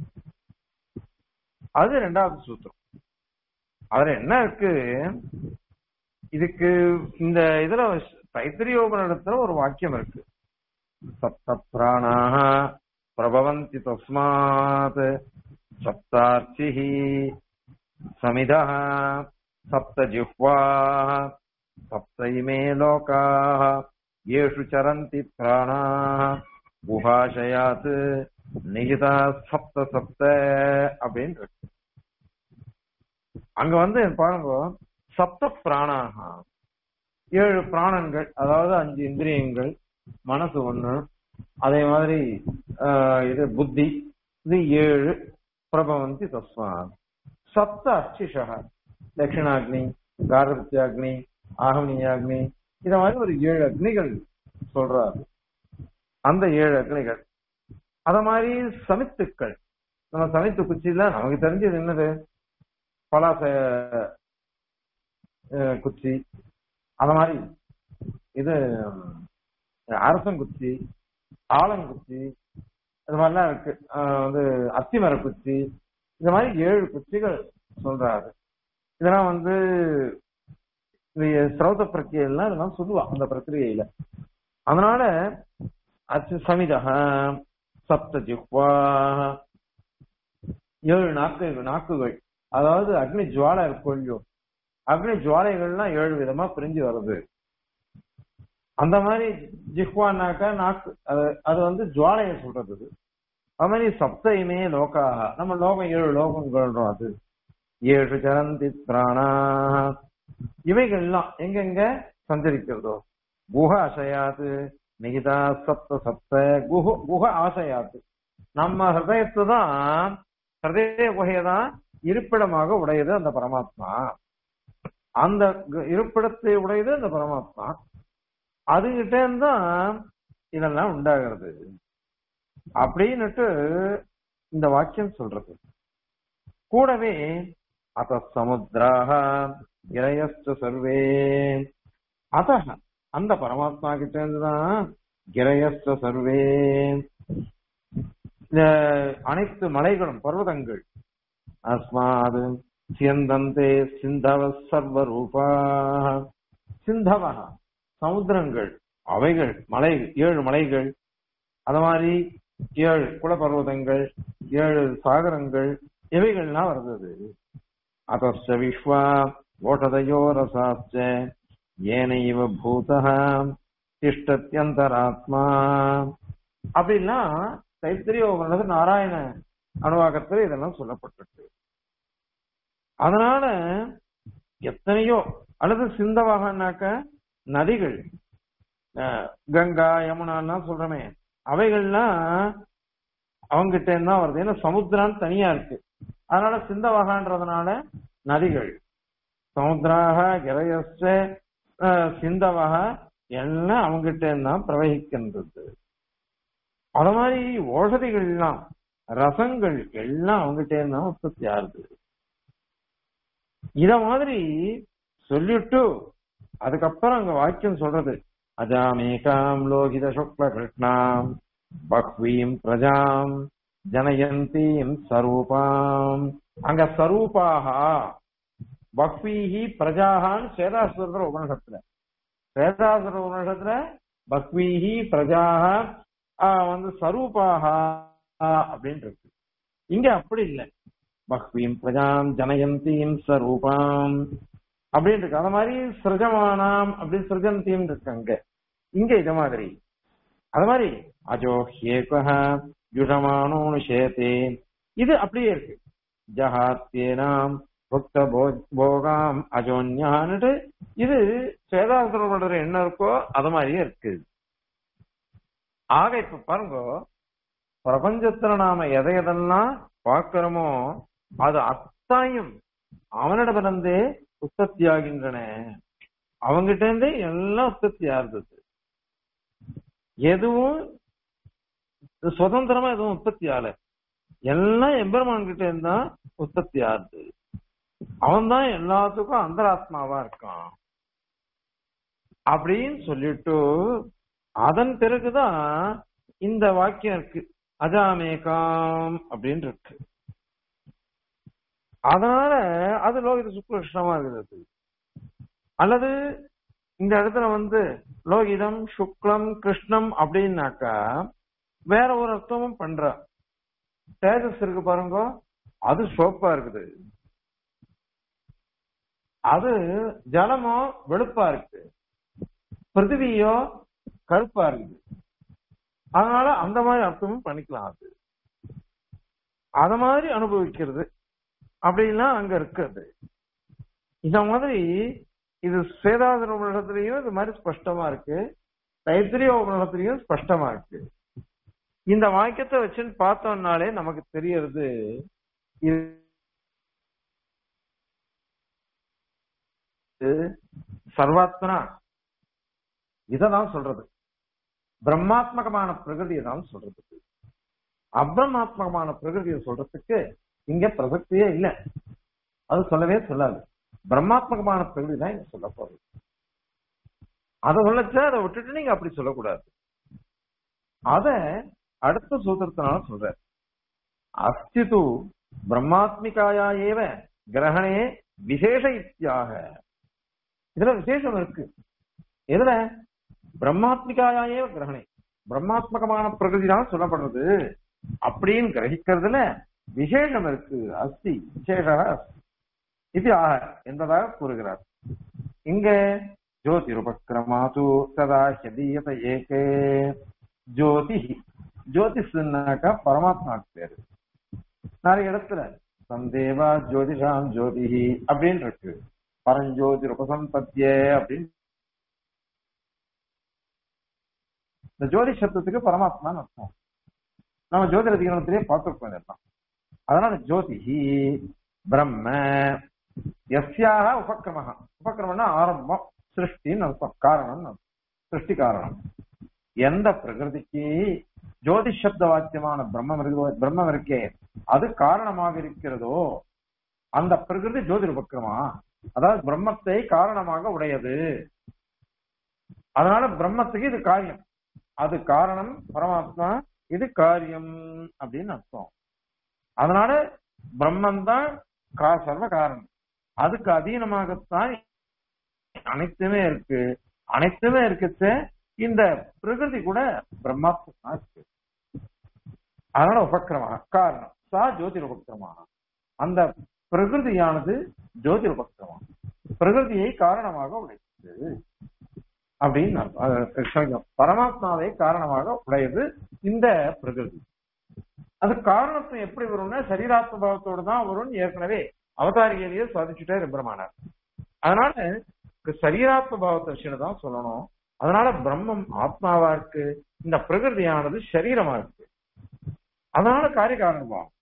[SPEAKER 1] அது ரெண்டாவது சூத்திரம் அதுல என்ன இருக்கு இதுக்கு இந்த இதுல தைத்திரியோபனிடத்துல ஒரு வாக்கியம் இருக்கு சப்த பிராணாக பிரபவந்தி தஸ்மாத் சப்தார்ச்சி சமிதா சப்த ஜிஹ்வா சப்த இமே லோகாः येषु चरन्ति प्राणाः குஹாஷயாத் நிகிதா சப்த சப்த அப்படின்னு இருக்கு அங்க வந்து பாருங்க சப்த பிராணாக ஏழு பிராணன்கள் அதாவது அஞ்சு இந்திரியங்கள் மனசு ஒண்ணு அதே மாதிரி இது புத்தி இது ஏழு பிரபவந்தி தஸ்மா சப்த அர்ச்சிஷா தட்சிணாக்னி காரபத்தியாக்னி ஆகமனியாக்னி இத மாதிரி ஒரு ஏழு அக்னிகள் சொல்றாரு அந்த ஏழு அக்னிகள் அத மாதிரி சமித்துக்கள் நம்ம சமித்து குச்சியில நமக்கு தெரிஞ்சது என்னது பலாச குச்சி அத மாதிரி இது அரசங்குச்சி ஆலங்குச்சி இது மாதிரிலாம் இருக்கு ஆஹ் வந்து அத்திமர குச்சி இந்த மாதிரி ஏழு குச்சிகள் சொல்றாரு இதெல்லாம் வந்து இந்த சிரௌத பிரக்கிரியெல்லாம் இதெல்லாம் சொல்லுவா அந்த பிரக்கிரியையில அதனால அச்சு சமிதக சப்த ஜிஹ்வா ஏழு நாக்கு நாக்குகள் அதாவது அக்னி ஜுவாலை இருக்கும் இல்லையோ அக்னி ஜுவாலைகள்லாம் ஏழு விதமா பிரிஞ்சு வருது அந்த மாதிரி ஜிஹ்வானாக்கா நாக்கு அது அது வந்து ஜுவாலையை சொல்றது அது. அது மாதிரி சப்தையுமே லோகா நம்ம லோகம் ஏழு லோகங்கள்ன்றோம் அது ஏழு சரந்தி பிராணா இவைகள்லாம் எங்கெங்க சஞ்சரிக்கிறதோ குஹ அசையாது நிகிதா சப்த சப்த குஹ குஹ ஆசையாது நம்ம ஹிருதயத்தை தான் ஹிருதய குகையை தான் இருப்பிடமாக உடையது அந்த பரமாத்மா அந்த கு- இருப்பிடத்தை உடையது அந்த பரமாத்மா அதுகிட்ட தான் இதெல்லாம் உண்டாகிறது அப்படின்னுட்டு இந்த வாக்கியம் சொல்றது கூடவே அத சமுத்திராக கிரயஸ்ட சர்வே அத அந்த பரமாத்மா கிட்ட இருந்துதான் கிரயஸ்ட சர்வே இந்த அனைத்து மலைகளும் பர்வதங்கள் அஸ்மாது சியந்தந்தே சிந்தவ சர்வரூபா சிந்தவ சமுத்திரங்கள் அவைகள் மலை ஏழு மலைகள் அது மாதிரி ஏழு குலபர்வதங்கள் ஏழு சாகரங்கள் இவைகள்லாம் வருது அத்த விஸ்வா ஓட்டதையோ ரசாச்ச ஏனைவ பூதः திஷ்டத்யந்தராத்மா அப்படின்னா தைத்திரிய உபநிடது நாராயண அணுவாக்கத்தில் இதெல்லாம் சொல்லப்பட்டிருக்கு அதனால எத்தனையோ அல்லது சிந்தவாகனாக்க நதிகள் அஹ், கங்கா யமுனாலாம் சொல்றமே அவைகள்லாம் அவங்கிட்ட தான் வருது ஏன்னா சமுத்திரம் தனியா இருக்கு அதனால சிந்தவகான்றதுனால நதிகள் சமுத்திராக கிரயஸ்ட சிந்தவக எல்லாம் அவங்கிட்ட தான் பிரவகிக்கின்றது அது மாதிரி ஓஷதிகள் எல்லாம் ரசங்கள் எல்லாம் அவங்கிட்ட தான் உற்பத்தி ஆகுது இத மாதிரி சொல்லிட்டு அதுக்கப்புறம் அங்க வாக்கியம் சொல்றது அஜாமேகாம் லோகித சுக்ல கிருஷ்ணாம் பக்வீம் பிரஜாம் ஜனயந்தீம் சரூபாம் அங்க சரூபாகா பக்வீஹி பிரஜாகான்னு சேதாசுர உபனிஷத்துல சேதாசுர உபனிஷத்துல பக்வீஹி பிரஜாக ஆஹ், வந்து சரூபாகா அப்படின்னு இருக்கு இங்க அப்படி இல்லை பக்வீம் பிரஜாம் ஜனயந்தீம் சரூபாம் அப்படின்னு இருக்கு அது மாதிரி சிருஜமானாம் அப்படின்னு சிருஜந்தீம் இருக்கு அங்க இங்க இது மாதிரி அது மாதிரி அஜோ ஹேக யுஷமானோனு சேத்தே இது அப்படியே இருக்கு ஜஹாத்தேனாம் புக்த போ- போகாம் அஜோன்யான்னுட்டு இது சேதாசுரப்படுற என்ன இருக்கோ அது மாதிரியே இருக்கு ஆக இப்ப பாருங்க பிரபஞ்சத்துல நாம எதை எதெல்லாம் பார்க்கிறோமோ அது அத்தாயும் அவனிடமிருந்தே உற்பத்தி ஆகின்றன அவங்கிட்ட இருந்தே எல்லாம் உற்பத்தி ஆகுது எதுவும் சுதந்திரமா எதுவும் உற்பத்தி ஆகல எல்லாம் எம்பெருமான் கிட்ட இருந்தா உற்பத்தி ஆகுது அவன் தான் எல்லாத்துக்கும் அந்தராத்மாவா இருக்கான் அப்படின்னு சொல்லிட்டு அதன் பிறகுதான் இந்த வாக்கியம் இருக்கு அஜாமேகாம் அப்படின்னு இருக்கு அதனால அது லோகித சுக்லட்சணமா இருக்குது அல்லது இந்த இடத்துல வந்து லோகிதம் சுக்லம் கிருஷ்ணம் அப்படின்னாக்கா வேற ஒரு அர்த்தமும் பண்ற தேஜஸ் இருக்கு பாருங்க அது சோப்பா இருக்குது அது ஜலமோ வெளுப்பா இருக்கு பிருத்திவியோ கருப்பா இருக்குது அதனால அந்த மாதிரி அர்த்தமும் பண்ணிக்கலாம் அது அத மாதிரி அனுபவிக்கிறது அப்படின்லாம் அங்க இருக்குது இந்த மாதிரி இது சேதாதன உபநிடத்திலையும் இது மாதிரி ஸ்பஷ்டமா இருக்கு தைத்திரிய உபநிடத்திலையும் ஸ்பஷ்டமா இருக்கு இந்த வாக்கியத்தை வச்சுன்னு பார்த்தோம்னாலே நமக்கு தெரியறது இது சர்வாத்மனா இததான் சொல்றது பிரம்மாத்மகமான பிரகிருதியை தான் சொல்றது அப்ரமாத்மகமான பிரகிருதியை சொல்றதுக்கு இங்க பிரசக்தியே இல்ல அது சொல்லவே சொல்லாது பிரம்மாத்மகமான பிரகிருதி தான் இங்க சொல்ல போறது அதை சொல்லச்சா அதை விட்டுட்டு நீங்க அப்படி சொல்லக்கூடாது அத அடுத்த சூத்திரத்தினால சொல்ற அஸ்திது பிரம்மாத்மிகாயா ஏவ கிரகணே விசேஷ இத்தியாக இதுல விசேஷம் இருக்கு எதுல பிரம்மாத்மிகாயா ஏவ கிரகணே பிரம்மாத்மகமான பிரகிருதி தான் சொல்லப்படுறது அப்படின்னு கிரகிக்கிறதுல விசேஷம் இருக்கு அஸ்தி விசேஷ இது ஆக என்பதாக கூறுகிறார் இங்க ஜோதிருபக்கிரமாது ததா ஹதீயத ஏகே ஜோதி ஜோதிஷ்னாக்கா பரமாத்மாக்கு பேரு நிறைய இடத்துல சந்தேவா ஜோதிஷாம் ஜோதிஹி அப்படின்னு இருக்கு பரஞ்சோதி உபசம்பத்திய அப்படின்னு இந்த ஜோதி சப்தத்துக்கு பரமாத்மான்னு அர்த்தம் நம்ம ஜோதிட அதிகாரத்திலேயே பார்த்துருக்கோம் இதெல்லாம் அதனால ஜோதிஹி பிரம்ம எஸ்யாக உபக்கிரம உபக்கிரமம்னா ஆரம்பம் சிருஷ்டின்னு அர்த்தம் காரணம் அர்த்தம் சிருஷ்டி காரணம் எந்த பிரகிருதிக்கு ஜோதி சப்த வாக்கியமான பிரம்மம் இருக்கோ பிரம்மம் இருக்கே அது காரணமாக இருக்கிறதோ அந்த பிரகிருதி ஜோதி உபக்கிரமா அதாவது பிரம்மத்தை காரணமாக உடையது அதனால பிரம்மத்துக்கு இது காரியம் அது காரணம் பரமாத்மா இது காரியம் அப்படின்னு அர்த்தம் அதனால பிரம்மன் தான் கா- சர்வ காரணம் அதுக்கு அதீனமாகத்தான் அனைத்துமே இருக்கு அனைத்துமே இருக்குச்சு இந்த பிரகிருதி கூட பிரம்மாத்மா இருக்கு அதனால உபக்கிரமா காரணம் சா ஜோதிர் உபக்கிரமா அந்த பிரகிருதியானது ஜோதிர் உபக்கிரமா பிரகிருதியை காரணமாக உடைத்தது அப்படின்னு அர்த்தம். அது க்ஷமிக்கணும். பரமாத்மாவை காரணமாக உடையது இந்த பிரகிருதி அது காரணத்துவம் எப்படி வரும்னா சரீராத்ம பாவத்தோடு தான் வரும்னு ஏற்கனவே அவதாரிகையிலேயே சாதிச்சுட்டே பிரம்மனார் அதனால கு- சரீராத்ம பாவத்தை விஷயம் தான் சொல்லணும் அதனால பிரம்மம் ஆத்மாவா இருக்கு இந்த பிரகிருதியானது சரீரமா இருக்கு அதனால காரிய காரணமாகும்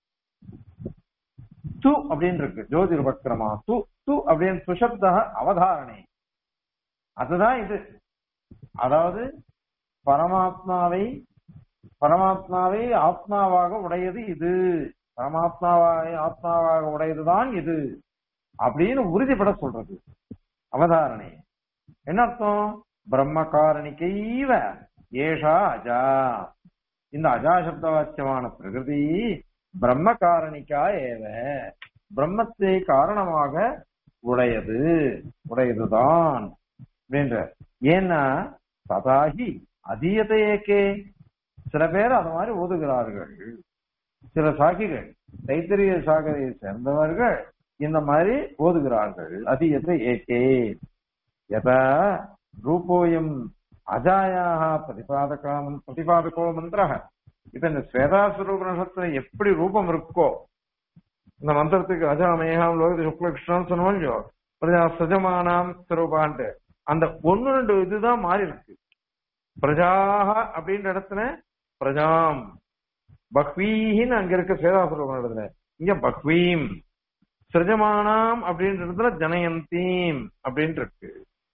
[SPEAKER 1] து அப்படின்னு இருக்கு ஜோதிர் பக்ரமா து து அப்படின்னு சுஷப்த அவதாரணை அதுதான் இது அதாவது பரமாத்மாவை பரமாத்மாவை ஆத்மாவாக உடையது இது பரமாத்மாவை ஆத்மாவாக உடையதுதான் இது அப்படின்னு உறுதிப்பட சொல்றது அவதாரணை என்ன அர்த்தம் பிரம்ம காரணிக்கைவ ஏஷா அஜா இந்த அஜா சப்த வாக்கியமான பிரகிருதி பிரம்ம காரணிக்கா ஏவ பிரம்மத்தை காரணமாக உடையது உடையதுதான் அப்படின்ற ஏன்னா ததாகி அதீயத்தை ஏகே சில பேர் அது மாதிரி ஓதுகிறார்கள் சில சாகிகள் தைத்திரிய சாகரையை சேர்ந்தவர்கள் இந்த மாதிரி ஓதுகிறார்கள் அதீயத்தை ஏகே யதா ரூபோயம் அஜாயாக பிரதிபாதகம் பிரதிபாதகோ மந்திர இப்ப இந்த ஸ்வேதாசுரூபனிஷத்துல எப்படி ரூபம் இருக்கோ இந்த மந்திரத்துக்கு அஜாமேகம் லோகதி சுக்லகிருஷ்ணன் சொன்னோம் இல்லையோ பிரஜா சஜமானாம் ஸ்வரூபான்ட்டு அந்த ஒன்னு ரெண்டு இதுதான் மாறி இருக்கு பிரஜாக அப்படின்ற இடத்துல பிரஜாம் பக்வீன்னு அங்க இருக்க சேதாசுரூபம் இடத்துல இங்க பக்வீம் சிரஜமானாம் அப்படின்ற இடத்துல ஜனயந்தீம் அப்படின்னு இருக்கு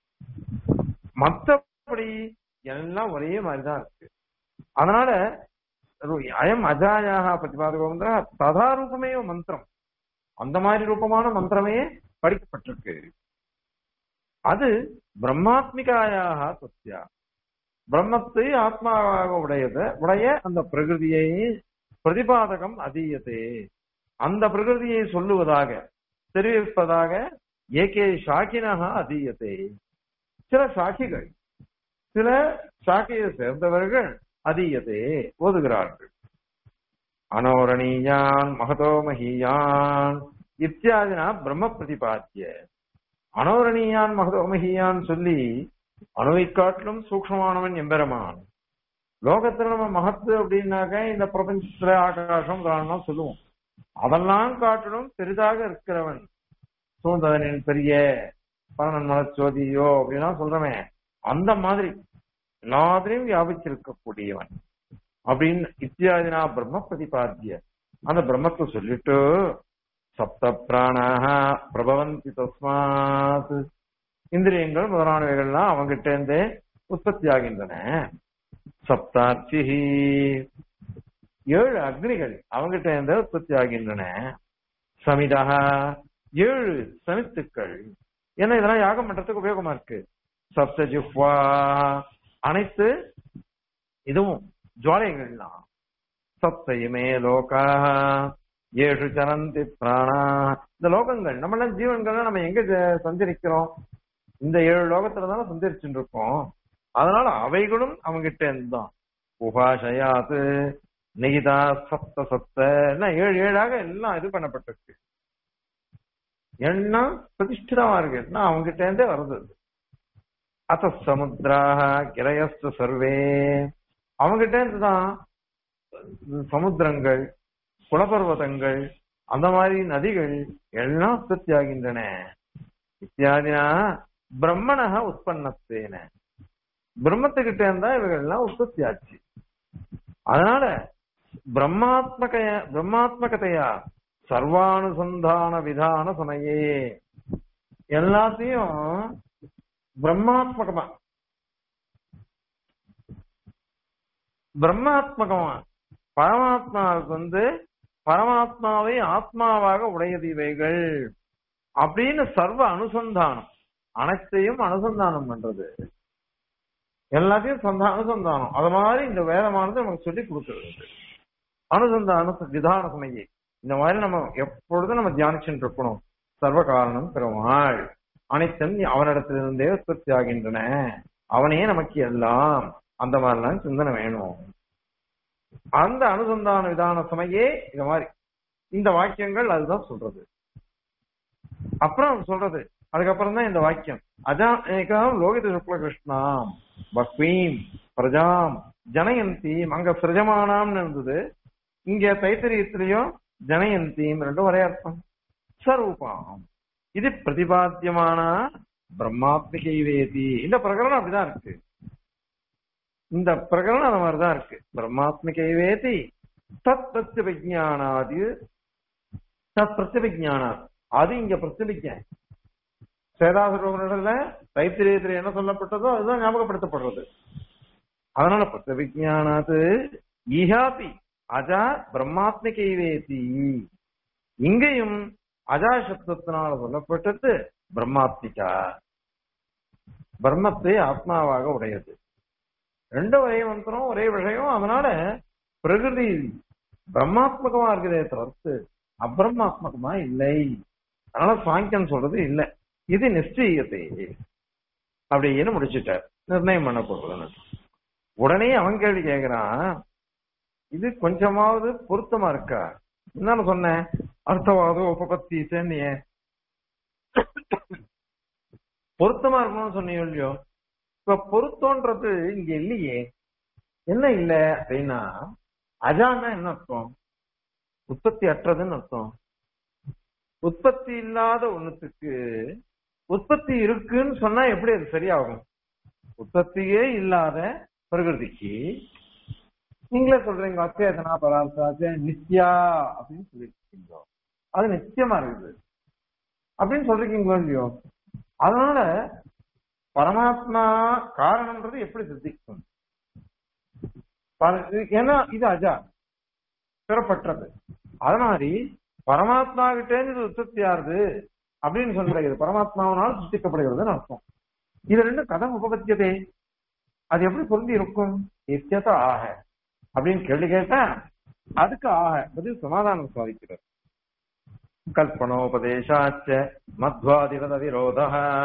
[SPEAKER 1] மத்தபடி எல்லாம் ஒரே மாதிரிதான் இருக்கு அதனால ரு- அயம் அஜாயாக பிரதிபாதகம் ததா ரூபமே மந்திரம் அந்த மாதிரி ரூபமான மந்திரமே படிக்கப்பட்டிருக்கு அது பிரம்மாத்மிகாயாக சத்யா பிரம்மத்தை ஆத்மாவாக உடையது உடைய அந்த பிரகிருதியை பிரதிபாதகம் அதீயத்தே அந்த பிரகிருதியை சொல்லுவதாக தெரிவிப்பதாக ஏகே ஷாக்கினக அதீயத்தே சில சாக்கிகள் சில சாக்கியை சேர்ந்தவர்கள் அதீயத்தே ஓதுகிறார்கள் அனோரணீயான் மகதோ மகியான் இத்தியாதினா பிரம்ம பிரதிபாத்திய அனோரணீயான் மகதோ மகியான் சொல்லி அணுவை காட்டிலும் சூக்ஷ்மமானவன் எம்பெருமான் லோகத்துல நம்ம மகத்து அப்படின்னாக்க இந்த பிரபஞ்சத்துல ஆகாசம் காரணம் சொல்லுவோம் அதெல்லாம் காட்டிலும் பெரிதாக இருக்கிறவன் சூழ்ந்தவனின் பெரிய பரணன் மலச்சோதியோ அப்படின்னா சொல்றமே அந்த மாதிரி எல்லாத்திலையும் வியாபிச்சிருக்கக்கூடியவன் அப்படின்னு இத்தியாதினா பிரம்ம பிரதிபாத்திய அந்த பிரம்மத்தை சொல்லிட்டு சப்த பிராணாக பிரபவந்தி தஸ்மாத் இந்திரியங்கள் முதலானவைகள்லாம் அவங்கிட்ட இருந்தே உற்பத்தி ஆகின்றன சப்தார்த்தி ஏழு அக்னிகள் அவங்கிட்ட இருந்தே உற்பத்தி ஆகின்றன சமிதா ஏழு சமித்துக்கள் ஏன்னா இதெல்லாம் யாகம் பண்றதுக்கு உபயோகமா இருக்கு சப்தஜிஹ்வா அனைத்து இதுவும் ஜுவாலைகள்லாம் சப்தையுமே லோகா ஏழு சரந்தி பிராணா இந்த லோகங்கள் நம்மளாம் ஜீவன்கள் நம்ம எங்க ஜ- சஞ்சரிக்கிறோம் இந்த ஏழு லோகத்துல தானே சஞ்சரிச்சுட்டு இருக்கோம் அதனால அவைகளும் அவங்கிட்ட இருந்துதான் உபாஷயாத்து நிகிதா சப்த சப்த எல்லாம் ஏழு ஏழாக எல்லாம் இது பண்ணப்பட்டிருக்கு எல்லாம் பிரதிஷ்டிதமா இருக்கு எல்லாம் அவங்கிட்ட இருந்தே வருது அது. அத சமுத்திராக கிரயஸ்து சர்வே அவங்கிட்ட இருந்துதான் சமுத்திரங்கள் குலபர்வதங்கள் அந்த மாதிரி நதிகள் எல்லாம் உற்பத்தி ஆகின்றன இத்தியாதினா பிரம்மணக உற்பத்தேன பிரம்மத்துக்கிட்ட இருந்தா இவைகள் எல்லாம் உற்பத்தி ஆச்சு அதனால பிரம்மாத்மக பிரம்மாத்மகதையா சர்வானுசந்தான விதான சமயே எல்லாத்தையும் பிரம்மாத்மகமா பிரம்மாத்மகமா பரமாத்மாவுக்கு வந்து பரமாத்மாவை ஆத்மாவாக உடையது இவைகள் அப்படின்னு சர்வ அனுசந்தானம் அனைத்தையும் அனுசந்தானம் பண்றது எல்லாத்தையும் சந்தா அனுசந்தானம் அது மாதிரி இந்த வேதமானது நமக்கு சொல்லி கொடுக்கிறது அனுசந்தான விதான சமயே இந்த மாதிரி நம்ம எப்பொழுதும் நம்ம தியானிச்சுட்டு இருக்கணும் சர்வ காரணம் பெருமாள் அனைத்தும் அவனிடத்திலிருந்தே உற்பத்தி ஆகின்றன அவனே நமக்கு எல்லாம் அந்த மாதிரிலாம் சிந்தனை வேணும் அந்த அனுசந்தான விதான சமயே இந்த மாதிரி இந்த வாக்கியங்கள் அதுதான் சொல்றது அப்புறம் சொல்றது அதுக்கப்புறம் தான் இந்த வாக்கியம் அஜாம் லோகித சுக்ல கிருஷ்ணாம் பக்வீம் பிரஜாம் ஜனயந்தீம் அங்க சிரஜமானாம்னு இருந்தது இங்க தைத்தரியத்திலையும் ஜனயந்தீம் ரெண்டும் ஒரே அர்த்தம் ஸ்வரூபம் இது பிரதிபாத்தியமான பிரம்மாத்மிகை வேதி இந்த பிரகரணம் அப்படிதான் இருக்கு இந்த பிரகரணம் அந்த மாதிரிதான் இருக்கு பிரம்மாத்மிகை வேதி தத் பிரத்யபிஜானாதி தத் பிரத்யபிஜானா அது இங்க பிரத்யபிக்க சேதாசுரத்துல தைத்திரியத்தில் என்ன சொல்லப்பட்டதோ அதுதான் ஞாபகப்படுத்தப்படுறது அதனால பிரத்யபிஜானாது ஈஹாபி அஜா பிரம்மாத்மிகை வேதி இங்கேயும் அஜா சப்தத்தினால சொல்லப்பட்டது பிரம்மாத்மிகா பிரம்மத்தை ஆத்மாவாக உடையது ரெண்டும் ஒரே மந்திரம் ஒரே விஷயம் அதனால பிரகிருதி பிரம்மாத்மகமா இருக்குதே தவிர்த்து அப்பிரம்மாத்மகமா இல்லை அதனால சாங்கியம் சொல்றது இல்ல இது நிச்சயத்தை அப்படின்னு முடிச்சுட்டார் நிர்ணயம் பண்ண போறது உடனே அவன் கேள்வி கேக்குறான் இது கொஞ்சமாவது பொருத்தமா இருக்கா என்ன சொன்னேன் அர்த்தவாதம் உபபத்தி சேர்ந்திய பொருத்தமா இருக்கணும்னு சொன்னீங்க இல்லையோ இப்ப பொருத்தம்ன்றது இங்க இல்லையே என்ன இல்ல அப்படின்னா அஜான்னா என்ன அர்த்தம் உற்பத்தி அற்றதுன்னு அர்த்தம் உற்பத்தி இல்லாத ஒண்ணுத்துக்கு உற்பத்தி இருக்குன்னு சொன்னா எப்படி அது சரியாகும் உற்பத்தியே இல்லாத பிரகிருதிக்கு நீங்களே சொல்றீங்க அச்சேதனா பராசாச்சே நித்யா அப்படின்னு சொல்லிருக்கீங்க அது நித்தியமா இருக்குது அப்படின்னு சொல்றீங்களோ இல்லையோ அதனால பரமாத்மா காரணம்ன்றது எப்படி சித்திக்கும் பல- ஏன்னா இது அஜா பெறப்பட்டது அது மாதிரி பரமாத்மா கிட்டே இது உற்பத்தி ஆறுது அப்படின்னு சொல்றது பரமாத்மாவனால் சித்திக்கப்படுகிறதுன்னு அர்த்தம் இது ரெண்டும் கதம் உபபத்தியதே அது எப்படி பொருந்தி இருக்கும் நித்தியத ஆக அப்படின்னு கேள்வி கேட்டா அதுக்கு ஆக பதில் சமாதானம் சாதிக்கிறது கல்பனோபதேசாச்ச மத்வாதிபத விரோத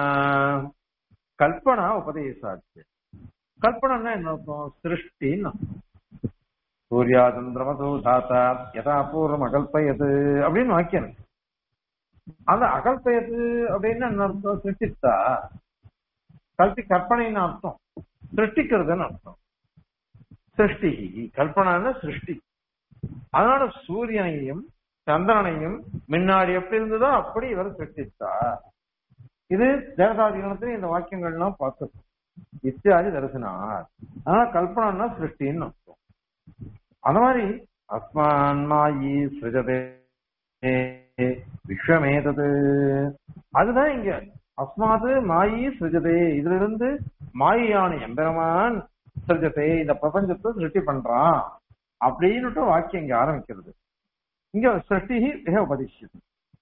[SPEAKER 1] கல்பனா உபதேசாச்ச கல்பனா என்ன அர்த்தம் சிருஷ்டின்னு அர்த்தம். சூர்யா சந்திரமசோ தாத்தா யதா பூர்வம் அகல்பயது அப்படின்னு வாக்கியம் இருக்கு. அந்த அகல்பயது அப்படின்னு என்ன அர்த்தம் சிருஷ்டித்தா கல்பி கற்பனைன்னு அர்த்தம் சிருஷ்டிக்கிறதுன்னு அர்த்தம் சிருஷ்டி கல்பனான சிருஷ்டி அதனால சூரியனையும் சந்திரனையும் முன்னாடி எப்படி இருந்ததோ அப்படி இவர் சிருஷ்டித்தார் இது தேவதாதிகணத்துல இந்த வாக்கியங்கள்லாம் பார்க்கணும் இத்தியாதி தரிசனார் அதனால கல்பனான்னா சிருஷ்டின்னு அர்த்தம் அந்த மாதிரி அஸ்மான் மாயி சிருஜதே விஸ்வமேதது அதுதான் இங்க அஸ்மாது மாயி சிருஜதே இதுல இருந்து மாயான எம்பெருமான் சிருஜதே இந்த பிரபஞ்சத்தை சிருஷ்டி பண்றான் அப்படின்னுட்டு வாக்கியம் இங்க ஆரம்பிக்கிறது இங்க சிருஷ்டி மிக உபதிஷம்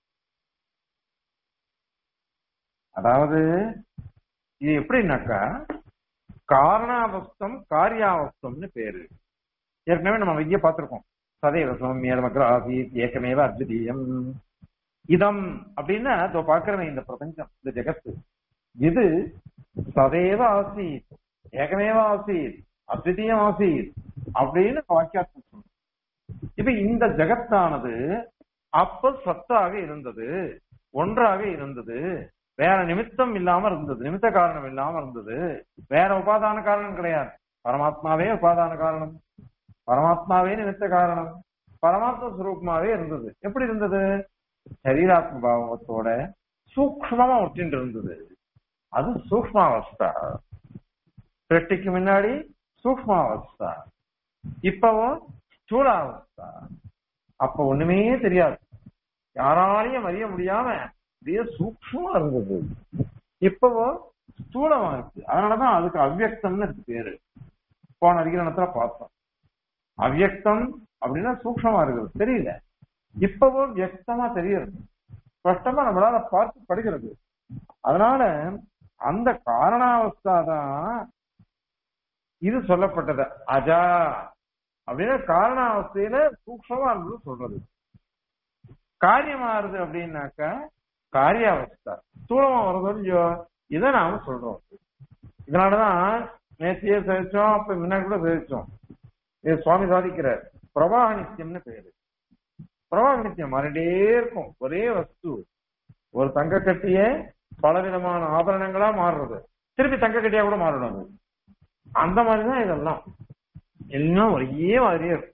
[SPEAKER 1] அதாவது இது எப்படின்னாக்கா காரணாவஸ்தம் காரியாவஸ்தம்னு பேரு ஏற்கனவே நம்ம இங்கே பார்த்திருக்கோம் சதைவ சௌமியமக்ர ஆசீத் ஏக்கமேவ அத்விதீயம் இதம் அப்படின்னா இதோ பாக்குறவன் இந்த பிரபஞ்சம் இந்த ஜெகத்து இது சதைவ ஆசீத் ஏகமேவ ஆசீத் அத்விதீயம் ஆசீத் அப்படின்னு வாக்கியார்த்தம் சொல்றோம் இப்ப இந்த ஜெகத்தானது அப்ப சத்தாக இருந்தது ஒன்றாக இருந்தது வேற நிமித்தம் இல்லாம இருந்தது நிமித்த காரணம் இல்லாம இருந்தது வேற உபாதான காரணம் கிடையாது பரமாத்மாவே உபாதான காரணம் பரமாத்மாவே நிமித்த காரணம் பரமாத்ம சுரூபமாவே இருந்தது எப்படி இருந்தது சரீராத்ம பாவத்தோட சூக்மமா ஒட்டின்று இருந்தது அது சூக்மாவஸ்தா சிருஷ்டிக்கு முன்னாடி சூக்மாவஸ்தா இப்பவும் ஸ்தூலாவஸ்தா அப்ப ஒண்ணுமே தெரியாது யாராலையும் அறிய முடியாம அப்படியே சூக்ஷமா இருந்தது இப்பவோ ஸ்தூலமா இருக்கு அதனாலதான் அதுக்கு அவ்வியக்தம்னு இருக்கு பேரு போன அதிகரணத்துல பார்த்தோம் அவ்வியக்தம் அப்படின்னா சூக்ஷமா இருக்குது தெரியல இப்பவோ வியக்தமா தெரியுது ஸ்பஷ்டமா நம்மளால பார்த்து படுகிறது அதனால அந்த காரணாவஸ்தா தான் இது சொல்லப்பட்டது அஜா அப்படின்னா காரணாவஸ்தையில சூக்ஷமா இருந்தது சொல்றது காரியமாறுது அப்படின்னாக்க காரியாவஸ்தா ஸ்தூலமா வருதோ இல்லையோ இதை நாம சொல்றோம் இதனாலதான் நேத்தியே சேவிச்சோம் அப்ப முன்னாடி கூட சேவிச்சோம் இது சுவாமி சாதிக்கிறார் பிரவாக நித்தியம்னு பேரு பிரவாக நித்தியம் மாறிட்டே இருக்கும் ஒரே வஸ்து ஒரு தங்க கட்டிய பலவிதமான ஆபரணங்களா மாறுறது திருப்பி தங்க கட்டியா கூட மாறணும் அது அந்த மாதிரிதான் இதெல்லாம் எல்லாம் ஒரே மாதிரியே இருக்கும்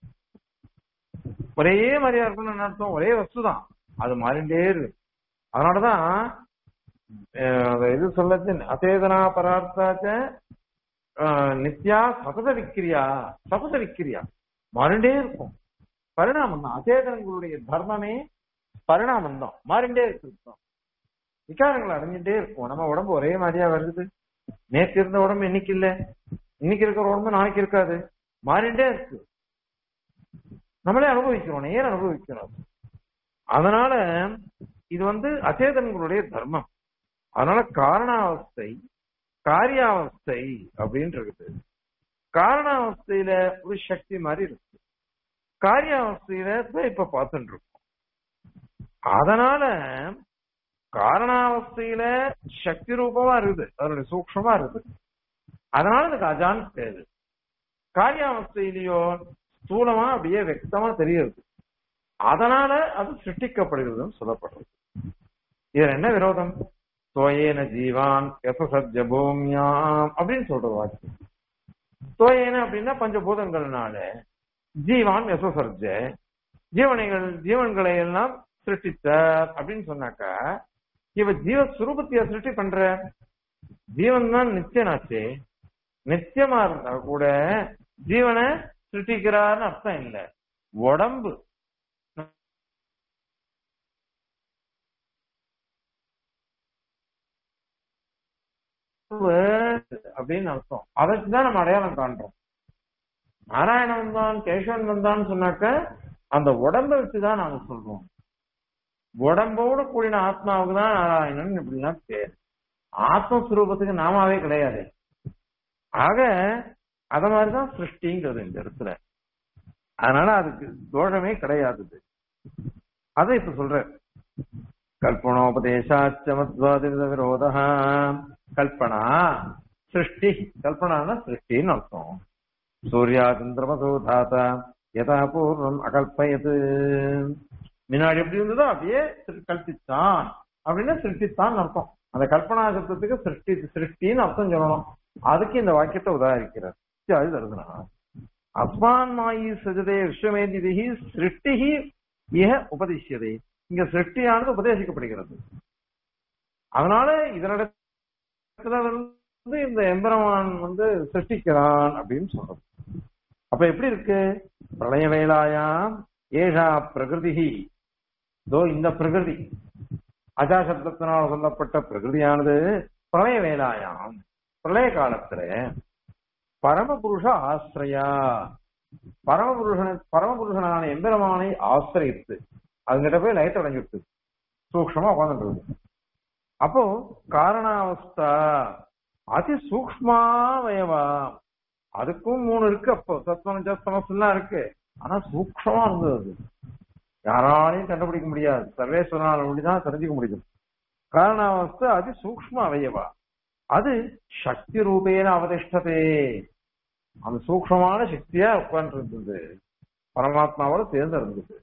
[SPEAKER 1] ஒரே மாதிரியா இருக்கும்னு என்ன அர்த்தம் ஒரே வஸ்து தான் அது மாறிண்டே இருக்கு அதனாலதான் அஹ், அந்த இது சொல்லச்சு அசேதனா பரார்த்தாச்ச அஹ், நித்யா சபத விக்கிரியா சபத விக்கிரியா மாறிண்டே இருக்கும் பரிணாமம் தான் அசேதனங்களுடைய தர்மமே பரிணாமம் தான் மாறிண்டே இருக்கு விகாரங்கள் அடைஞ்சிட்டே இருக்கும் நம்ம உடம்பு ஒரே மாதிரியா வருது நேற்று இருந்த உடம்பு இன்னைக்கு இல்ல இன்னைக்கு இருக்கிற உடம்பு நாளைக்கு இருக்காது மாறிண்டே இருக்கு நம்மளே அனுபவிக்கிறோம் நேரம் அனுபவிக்கிறோம் அதனால இது வந்து அச்சேதன்களுடைய தர்மம் அதனால காரணாவஸ்தை காரியாவஸ்தை அப்படின்னு இருக்குது காரணாவஸ்தையில ஒரு சக்தி மாதிரி இருக்கு காரியாவஸ்தையில தான் இப்ப பார்த்துட்டு இருக்கோம் அதனால காரணாவஸ்தையில சக்தி ரூபமா இருக்குது அதனுடைய சூக்ஷமா இருக்குது அதனால எனக்கு அஜான் பேரு காரியாவஸ்தையிலயோ ஸ்தூலமா அப்படியே வெக்தமா தெரியுது அதனால அது சிருஷ்டிக்கப்படுகிறதுன்னு சொல்லப்படுறது இதுல என்ன விரோதம் தோயேன ஜீவான் எசசத்ய பூமியாம் அப்படின்னு சொல்றது வாக்கியம் தோயேன அப்படின்னா பஞ்சபூதங்கள்னால ஜீவான் எசசர்ஜ ஜீவனைகள் ஜீவன்களை எல்லாம் சிருஷ்டித்தார் அப்படின்னு சொன்னாக்கா இவ ஜீவஸ்வரூபத்தைய சிருஷ்டி பண்ற ஜீவன் தான் நித்தியனாச்சே நித்தியமா இருந்தா கூட ஜீவனை சிருஷ்டிக்கிறார்னு அர்த்தம் இல்ல உடம்பு அப்படின்னு அர்த்தம் அதை தான் நம்ம அடையாளம் காண்றோம் நாராயணன் வந்தான் கேசவன் வந்தான்னு சொன்னாக்க அந்த உடம்பை வச்சுதான் நாங்க சொல்றோம் உடம்போடு கூடின ஆத்மாவுக்கு தான் நாராயணன் இப்படிலாம் பேர் ஆத்மஸ்வரூபத்துக்கு நாமாவே கிடையாது ஆக அத மாதிரிதான் சிருஷ்டிங்கிறது இந்த இடத்துல அதனால அதுக்கு தோஷமே கிடையாது அதை இப்ப சொல்ற கல்பனோபதேசாச்சமத்வாதி விரோத கல்பனா சிருஷ்டி கல்பனான சிருஷ்டின்னு அர்த்தம் சூர்யா சந்திரமசோ தாத்தா யதா பூர்வம் அகல்பயது முன்னாடி எப்படி இருந்ததோ அப்படியே சிரு- கல்பித்தான் அப்படின்னு சிருஷ்டித்தான் அர்த்தம் அந்த கல்பனா சப்தத்துக்கு சிருஷ்டி சிருஷ்டின்னு அர்த்தம் சொல்லணும் அதுக்கு இந்த வாக்கியத்தை உதாரிக்கிறார் அது தருதுனா அஸ்மான் மாயி சஜதே விஸ்வமேதிதிகி சிருஷ்டிகி இக உபதிஷ்யதே இங்க சிருஷ்டியானது உபதேசிக்கப்படுகிறது அதனால இதனிடத்துல வந்து இந்த எம்பெருமான் வந்து சிருஷ்டிக்கிறான் அப்படின்னு சொல்றது அப்ப எப்படி இருக்கு பிரளய வேலாயாம் ஏஷா பிரகிருதி தோ இந்த பிரகிருதி அஜாசப்தத்தினால் சொல்லப்பட்ட பிரகிருதியானது பிரளய வேலாயாம் பிரளய காலத்துல பரமபுருஷ ஆசிரியா பரமபுருஷன பரமபுருஷனான எம்பெருமானை ஆசிரியத்து அதுங்கிட்ட போய் லைட் அடைஞ்சிட்டு சூக்ஷமா உட்காந்துட்டு அப்போ காரணாவஸ்தா அதி சூக்மாவயவா அதுக்கும் மூணு இருக்கு அப்போ சத்வம் ஜஸ்தமஸ் எல்லாம் இருக்கு ஆனா சூக்ஷமா இருந்தது அது யாராலையும் கண்டுபிடிக்க முடியாது சர்வேஸ்வரனால் அப்படிதான் தெரிஞ்சுக்க முடியும் காரணாவஸ்து அது சூக்ஷ்ம அவயவா அது சக்தி ரூபேன அவதிஷ்டதே அந்த சூக்ஷ்மமான சக்தியா உட்கார்ந்து இருந்தது பரமாத்மாவோட சேர்ந்து இருந்தது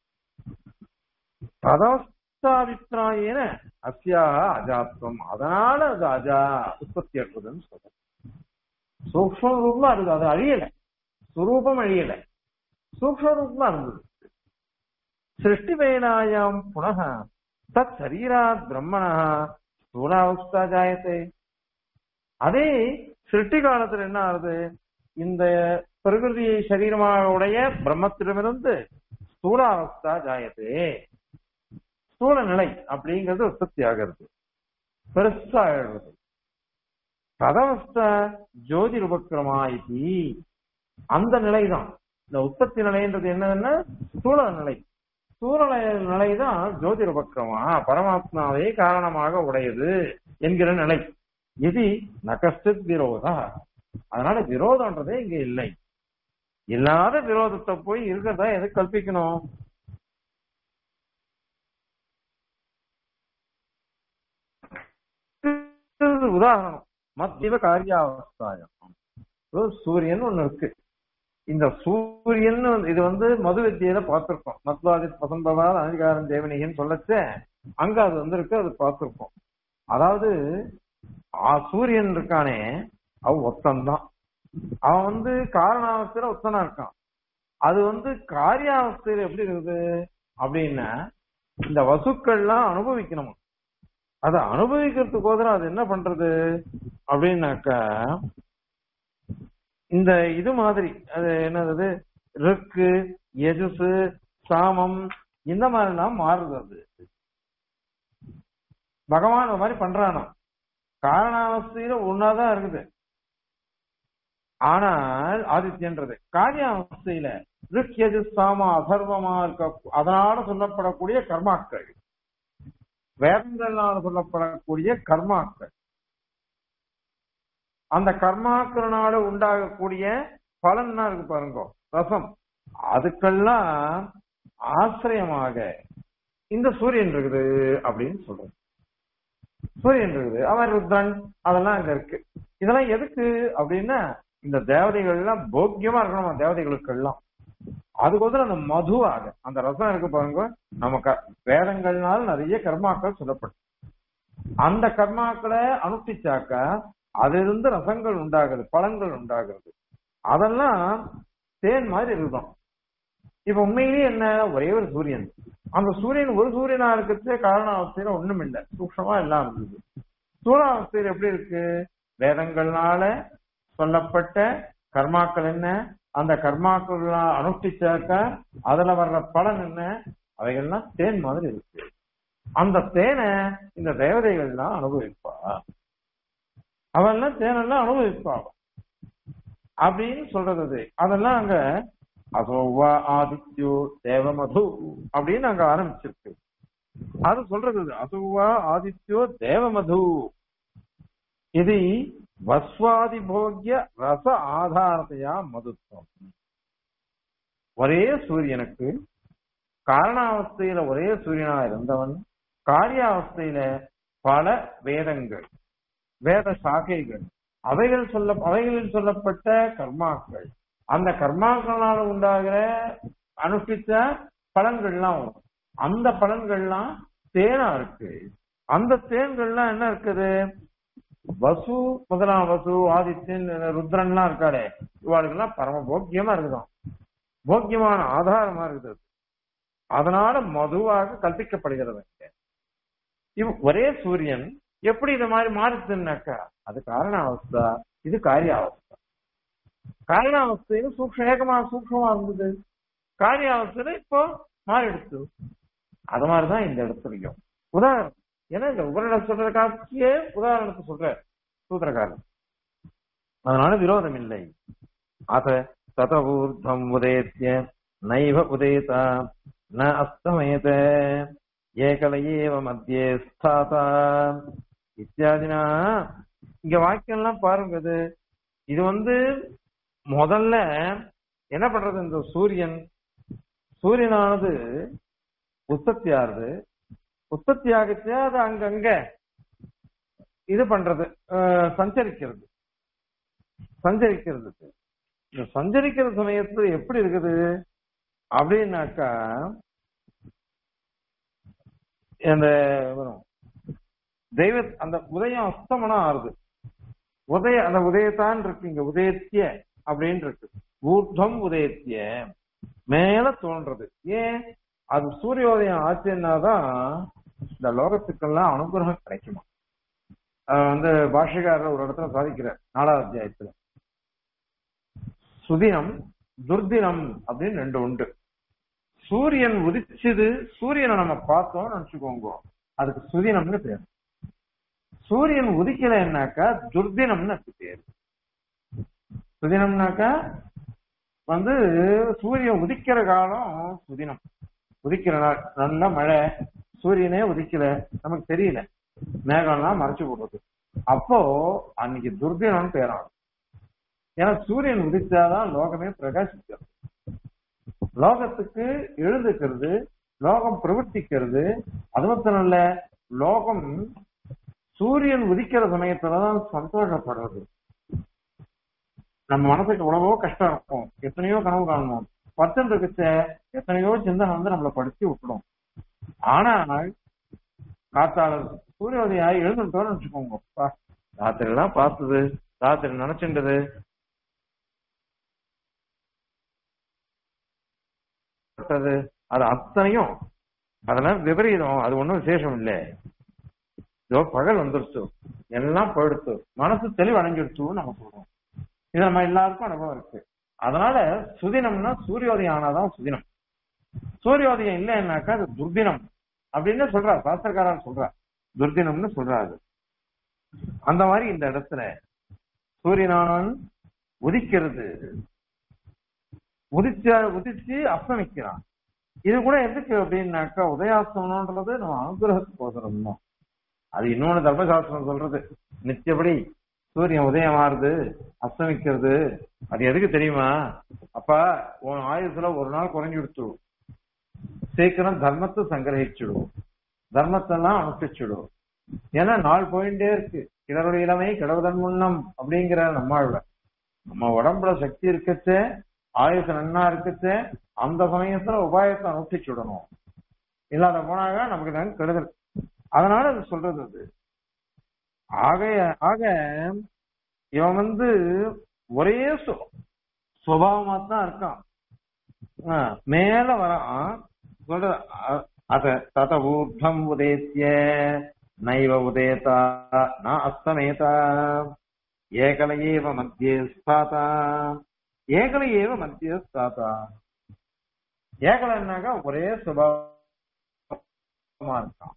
[SPEAKER 1] ததாஸ்தாபிப்பிராயேன அஸ்யா அஜாத்வம் அதனால அது அஜா உற்பத்தி ஏற்பதுன்னு சொல்றேன் சூக்ஷ்ம ரூபமா இருக்கு அது அழியல சுரூபம் அழியல சூக்ஷ்ம ரூபமா இருந்தது சிருஷ்டிவேனாயாம் புனக தத் சரீராத் பிரம்மண ஸ்தூலாவஸ்தா ஜாயத்தை அதே சிருஷ்டி காலத்துல என்ன ஆகுது இந்த பிரகிருதியை சரீரமாக உடைய பிரம்மத்திடமிருந்து ஸ்தூலாவஸ்தா ஜாயத்தே ஸ்தூல நிலை அப்படிங்கிறது உற்பத்தி ஆகிறது பெருசா ஆகிறது ததவஸ்த ஜோதி உபக்கிரமா இது அந்த நிலைதான் இந்த உற்பத்தி நிலைன்றது என்னதுன்னா ஸ்தூல நிலை ஸ்தூல நிலைதான் ஜோதி உபக்கிரமா பரமாத்மாவே காரணமாக உடையது என்கிற நிலை இது நகஸ்டித் விரோதா அதனால விரோதம்ன்றதே இங்க இல்லை இல்லாத விரோதத்தை போய் இருக்கிறதா எது கல்பிக்கணும் உதாரணம் மத்திய காரியாவஸ்தாயம் சூரியன் ஒண்ணு இருக்கு இந்த சூரியன் இது வந்து மது வித்தியில பார்த்திருக்கோம் மத்வாதி பசம்பவாத அனிகாரம் தேவனிகன்னு சொல்லச்ச அங்க அது வந்திருக்கு அது பார்த்திருக்கோம் அதாவது சூரியன் இருக்கானே அவன் ஒத்தன்தான் அவன் வந்து காரணாவஸ்தையில ஒத்தனா இருக்கான் அது வந்து காரியாவஸ்தையில எப்படி இருக்குது அப்படின்னா இந்த வசுக்கள்லாம் அனுபவிக்கணும் அதை அனுபவிக்கிறதுக்கோசரம் அது என்ன பண்றது அப்படின்னாக்கா இந்த இது மாதிரி அது என்னது ருக்கு எஜுசு சாமம் இந்த மாதிரிலாம் மாறுது அது பகவான் அந்த மாதிரி பண்றானா காரணாவஸ்தையில ஒன்னாதான் இருக்குது ஆனால் ஆதித்யன்றது காரியாவஸ்தையில ரிக் எஜு சாம அதர்வமா இருக்க அதனால சொல்லப்படக்கூடிய கர்மாக்கள் வேதங்களால் சொல்லப்படக்கூடிய கர்மாக்கள் அந்த கர்மாக்களினால உண்டாகக்கூடிய பலன்னா இருக்கு பாருங்க ரசம் அதுக்கெல்லாம் ஆசிரியமாக இந்த சூரியன் இருக்குது அப்படின்னு சொல்றேன் சூரியன் இருக்குது அவன் ருத்ரன் அதெல்லாம் அங்க இருக்கு இதெல்லாம் எதுக்கு அப்படின்னா இந்த தேவதைகள் எல்லாம் போக்கியமா இருக்கணும் தேவதைகளுக்கு எல்லாம் அதுக்கோசரம் அந்த மதுவாக அந்த ரசம் இருக்கு பாருங்க நம்ம வேதங்கள்னால நிறைய கர்மாக்கள் சொல்லப்படும் அந்த கர்மாக்களை அனுஷ்டிச்சாக்க அதிலிருந்து ரசங்கள் உண்டாகிறது பழங்கள் உண்டாகிறது அதெல்லாம் தேன் மாதிரி இருக்கும் இப்ப உண்மையிலேயே என்ன ஒரே ஒரு சூரியன் அந்த சூரியன் ஒரு சூரியனா இருக்கிறதே காரணாவஸ்தையில ஒண்ணும் இல்லை சூக்ஷமா எல்லாம் இருந்தது சூழாவஸ்தையில எப்படி இருக்கு வேதங்கள்னால சொல்லப்பட்ட கர்மாக்கள் என்ன அந்த கர்மாக்கள் அனுஷ்டிச்சாக்க அதுல வர்ற பலன் என்ன அவைகள்லாம் தேன் மாதிரி இருக்கு அந்த தேனை இந்த தேவதைகள்லாம் அனுபவிப்பா அவெல்லாம் தேனெல்லாம் அனுபவிப்பா அப்படின்னு சொல்றது அது அதெல்லாம் அங்க அசோவா ஆதித்யோ தேவமது அப்படின்னு அங்க ஆரம்பிச்சிருக்கு அது சொல்றது அது அசோவா ஆதித்யோ தேவமது இது வஸ்வாதி போக்கிய ரச ஆதாரத்தையா மதுத்துவம் ஒரே சூரியனுக்கு காரணாவஸ்தையில ஒரே சூரியனா இருந்தவன் காரியாவஸ்தையில பல வேதங்கள் வேத சாக்கைகள் அவைகள் சொல்ல அவைகளில் சொல்லப்பட்ட கர்மாக்கள் அந்த கர்மாக்களால் உண்டாகிற அனுஷ்டித்த பலன்கள்லாம் வரும் அந்த பலன்கள்லாம் தேனா இருக்கு அந்த தேன்கள்லாம் என்ன இருக்குது வசு முதலாம் வசு ஆதித்யன் ருத்ரன்லாம் இருக்காளே இவாளுக்கெல்லாம் பரம போக்கியமா இருக்குதான் போக்கியமான ஆதாரமா இருக்குது அதனால மதுவாக கல்பிக்கப்படுகிறது இவ் ஒரே சூரியன் எப்படி இந்த மாதிரி மாறுதுன்னாக்கா அது காரண அவஸ்தா இது காரிய அவஸ்தா காரண அவஸ்தையில சூக்ஷ ஏகமா சூக்ஷமா இருந்தது காரிய அவஸ்தையில இப்போ மாறிடுச்சு அது மாதிரிதான் இந்த இடத்துலயும் உதாரணம் ஏன்னா இந்த உபரிட சொல்ற காட்சியே உதாரணத்தை சொல்ற சூத்திரக்காரன் அதனால விரோதம் இல்லை அத ததூர்தம் உதேத்திய நைவ உதேதா ந அஸ்தமேத ஏகல ஏவ மத்தியே ஸ்தாதா இத்தியாதினா இங்க வாக்கியம்லாம் பாருங்க இது இது வந்து முதல்ல என்ன பண்றது இந்த சூரியன் சூரியனானது உற்பத்தி ஆகுது உற்பத்தி ஆகிச்சு அது அங்கங்க இது பண்றது அஹ், சஞ்சரிக்கிறது சஞ்சரிக்கிறது இந்த சஞ்சரிக்கிற சமயத்துல எப்படி இருக்குது அப்படின்னாக்கா அந்த வரும். தெய்வ அந்த உதயம் அஸ்தமனம் ஆறுது உதய அந்த உதயத்தான் இருக்கு இங்க உதயத்திய அப்படின்னு இருக்கு ஊர்தம் உதயத்திய மேல தோன்றது ஏன் அது சூரியோதயம் ஆச்சுன்னா தான் இந்த லோகத்துக்கெல்லாம் அனுகிரகம் கிடைக்குமா அஹ் வந்து பாஷகாரர் ஒரு இடத்துல சாதிக்கிறார் நாலாவது அத்தியாயத்துல சுதினம் துர்தினம் அப்படின்னு ரெண்டு உண்டு சூரியன் உதிச்சது சூரியனை நம்ம பார்த்தோம்னு நினைச்சுக்கோங்க அதுக்கு சுதினம்னு பேர் சூரியன் உதிக்கலைன்னாக்கா துர்தினம்னு அதுக்கு பேர் சுதினம்னாக்கா வந்து சூரியன் உதிக்கிற காலம் சுதினம் உதிக்கிற நாள் நல்ல மழை சூரியனே உதிக்கல நமக்கு தெரியல மேகம்லாம் மறைச்சு போடுறது அப்போ அன்னைக்கு துர்தினம்னு பேராகும் ஏன்னா சூரியன் உதிச்சாதான் லோகமே பிரகாசிக்கிறது லோகத்துக்கு எழுந்துக்கிறது லோகம் பிரவர்த்திக்கிறது அது மட்டும் இல்ல லோகம் சூரியன் உதிக்கிற சமயத்துலதான் சந்தோஷப்படுறது நம்ம மனசுக்கு எவ்வளவோ கஷ்டம் இருக்கும் எத்தனையோ கனவு காணணும் பத்தன் இருக்குச்ச எத்தனையோ சிந்தனை வந்து நம்மளை படுத்தி விட்டுடும் ஆனால் காத்தாளர் சூரியோதயம் எழுந்துட்டோம்னு வச்சுக்கோங்க அப்பா, ராத்திரி எல்லாம் பார்த்தது ராத்திரி நினைச்சுண்டது பட்டது, அது அத்தனையும் அதெல்லாம் விபரீதம் அது ஒண்ணும் விசேஷம் இல்லை இதோ பகல் வந்துருச்சு எல்லாம் போயிடுச்சு மனசு தெளிவடைஞ்சிடுச்சுன்னு நம்ம சொல்றோம் இது நம்ம எல்லாருக்கும் அனுபவம் இருக்கு அதனால சுதினம்னா சூரியோதயம் ஆனாதான் சுதினம் சூரியோதயம் இல்லைன்னாக்கா அது துர்தினம் அப்படின்னு சொல்றா சாஸ்திரக்காரர் சொல்றா துர்தினம்னு சொல்றாரு அந்த மாதிரி இந்த இடத்துல சூரியனானவன் உதிக்கிறது உதிச்ச உதிச்சு அஸ்தமிக்கிறான் இது கூட எதுக்கு அப்படின்னாக்கா உதயாஸ்தமனம்ன்றது நம்ம அனுகிரகத்துக்கோசரம் தான் அது இன்னொன்னு தர்மசாஸ்திரம் சொல்றது நித்தியபடி சூரியன் உதயமாறுது அஸ்தமிக்கிறது அது எதுக்கு தெரியுமா அப்பா உன் ஆயுசுல ஒரு நாள் குறைஞ்சு விடுத்து சீக்கிரம் தர்மத்தை சங்கிரகிச்சுடும் தர்மத்தெல்லாம் அனுஷ்டிச்சுடும் ஏன்னா நாள் போயிட்டே இருக்கு கிடருடைய இளமை கிடவுதன் முன்னம் அப்படிங்கிற நம்மாழ்வ நம்ம உடம்புல சக்தி இருக்கச்சே ஆயுசு நன்னா இருக்கச்சே அந்த சமயத்துல உபாயத்தை அனுஷ்டிச்சுடணும் இல்லாத போனாக நமக்கு தான் கெடுதல் அதனால அது சொல்றது அது ஆக ஆக இவன் வந்து ஒரே சு- சுபாவமா தான் இருக்கான் ஆ, மேல வரான் சொல்ற அ- அத தத ஊர்தம் உதேத்திய நைவ உதேதா ந அஸ்தமேதா ஏகல ஏவ மத்தியே ஸ்தாதா ஏகல ஏவ மத்தியே ஸ்தாதா ஏகலன்னாக்கா ஒரே சுபாவமா இருக்கான்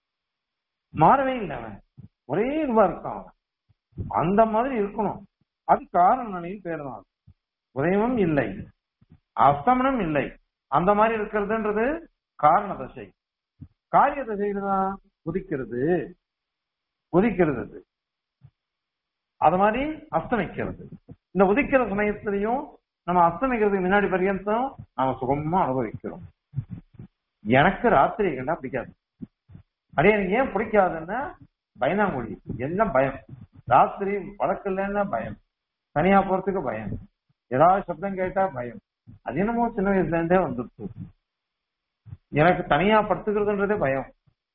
[SPEAKER 1] மாறவே இல்லை அவன் ஒரே இதுவா இருக்கான் அவன் அந்த மாதிரி இருக்கணும் அது காரணனின் பேர் தான் உதயமும் இல்லை அஸ்தமனம் இல்லை அந்த மாதிரி இருக்கிறதுன்றது காரண தசை காரிய தசையில தான் உதிக்கிறது உதிக்கிறது அது அது மாதிரி அஸ்தமிக்கிறது இந்த உதிக்கிற சமயத்திலையும் நம்ம அஸ்தமிக்கிறதுக்கு முன்னாடி பர்யந்தம் நாம சுகமா அனுபவிக்கிறோம் எனக்கு ராத்திரி கண்டா பிடிக்காது அடே எனக்கு ஏன் பிடிக்காதுன்னா பயந்தாங்குழி எல்லாம் பயம் ராத்திரி வழக்கில்லைன்னா பயம் தனியா போறதுக்கு பயம் ஏதாவது சப்தம் கேட்டா பயம் அது என்னமோ சின்ன வயசுல இருந்தே வந்துருச்சு எனக்கு தனியா படுத்துக்கிறதுன்றதே பயம்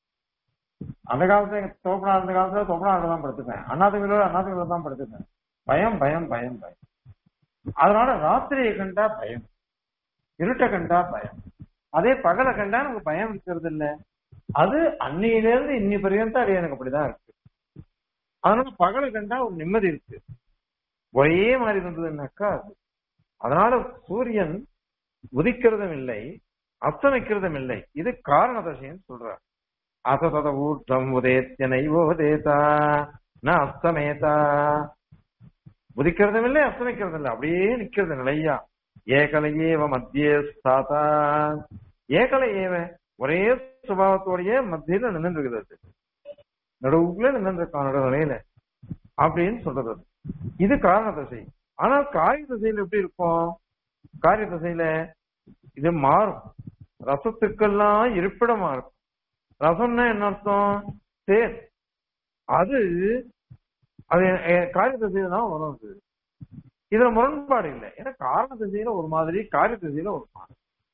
[SPEAKER 1] அந்த காலத்துல எனக்கு தோப்பனா இருந்த காலத்துல தோப்பனாரோட தான் படுத்துப்பேன் அண்ணாத்துங்களோட அண்ணாத்துங்களோட தான் படுத்துப்பேன் பயம் பயம் பயம் பயம் அதனால ராத்திரியை கண்டா பயம் இருட்டை கண்டா பயம் அதே பகலை கண்டா நமக்கு பயம் இருக்கிறது இல்ல அது அன்னையில இருந்து இன்னி பர்யந்தம் அது எனக்கு அப்படிதான் இருக்கு அதனால பகலை கண்டா ஒரு நிம்மதி இருக்கு ஒரே மாதிரி இருந்ததுன்னாக்கா அது அதனால சூரியன் உதிக்கிறதும் இல்லை அஸ்தமிக்கிறதும் இல்லை இது காரண தசைன்னு சொல்றார் அசதத ஊர்த்தம் உதேத்திய நைவோதேதா ந அஸ்தமேதா உதிக்கிறதும் இல்லை அஸ்தமிக்கிறதும் இல்லை அப்படியே நிக்கிறது நிலையா ஏகல ஏவ மத்தியே ஸ்தாதா ஏகல ஏவ ஒரே சுபாவத்தோடயே மத்தியில நின்று இருக்குது அது. நடுவுக்குள்ள நின்று இருக்கான் நடு நிலையில அப்படின்னு சொல்றது அது. இது காரண தசை ஆனால் காய் திசையில் எப்படி இருக்கும் காரிய திசையில இது மாறும் ரசத்துக்கெல்லாம் இருப்பிடமா இருக்கும் ரசம்னா என்ன அர்த்தம் தேர் அது அது எ- காரிய திசையில தான் வரும் அது இதுல முரண்பாடு இல்லை ஏன்னா காரண திசையில ஒரு மாதிரி காரிய திசையில ஒரு மாதிரி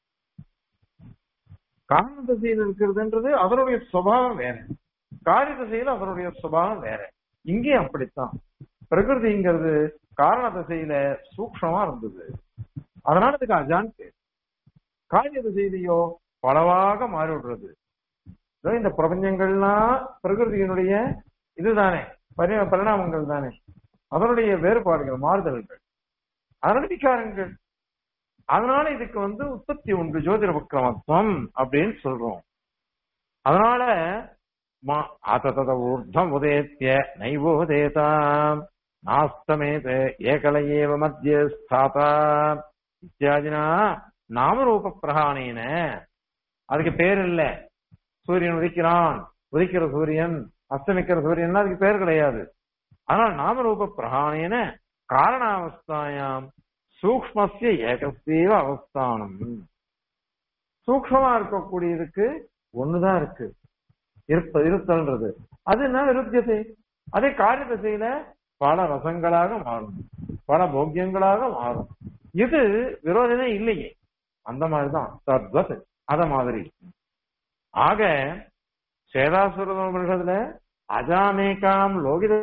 [SPEAKER 1] காரண திசையில இருக்கிறதுன்றது அதனுடைய சுபாவம் வேற காரிய திசையில அதனுடைய சுபாவம் வேற இங்கேயும் அப்படித்தான் பிரகிருதிங்கிறது காரண திசையில சூக்ஷமா இருந்தது அதனால இதுக்கு அஜான் பேர் காரிய திசையிலையோ பலவாக மாறி விடுறது இதோ இந்த பிரபஞ்சங்கள்லாம் பிரகிருதியினுடைய இதுதானே பரி பரிணாமங்கள் தானே அதனுடைய வேறுபாடுகள் மாறுதல்கள் அதனுடைய விகாரங்கள் அதனால இதுக்கு வந்து உற்பத்தி உண்டு ஜோதிட விக்ரமத்துவம் அப்படின்னு சொல்றோம் அதனால மா- அத ஊர்தம் உதேத்திய நைவோதேதாம் நாஸ்தமேத ஏகலையேவ மத்திய ஸ்தாதா இத்தியாதினா நாமரூப பிரகாணேன அதுக்கு பேர் இல்ல சூரியன் உதிக்கிறான் உதிக்கிற சூரியன் அஸ்தமிக்கிற சூரியன் அதுக்கு பேர் கிடையாது ஆனால் நாமரூப பிரகாணேன காரணாவஸ்தாயாம் சூக்மஸ்ய ஏகஸ்தேவ அவஸ்தானம் சூக்மமா இருக்கக்கூடியதுக்கு ஒண்ணுதான் இருக்கு இருப்ப இருத்தல்ன்றது அது என்ன விருத்தியத்தை அதே காரிய திசையில பல ரசங்களாக மாறும் பல போக்கியங்களாக மாறும் இது விரோதமே இல்லையே அந்த மாதிரிதான் தத்வத் அத மாதிரி ஆக சேதாசுரத்துல அஜாமேகாம் லோகித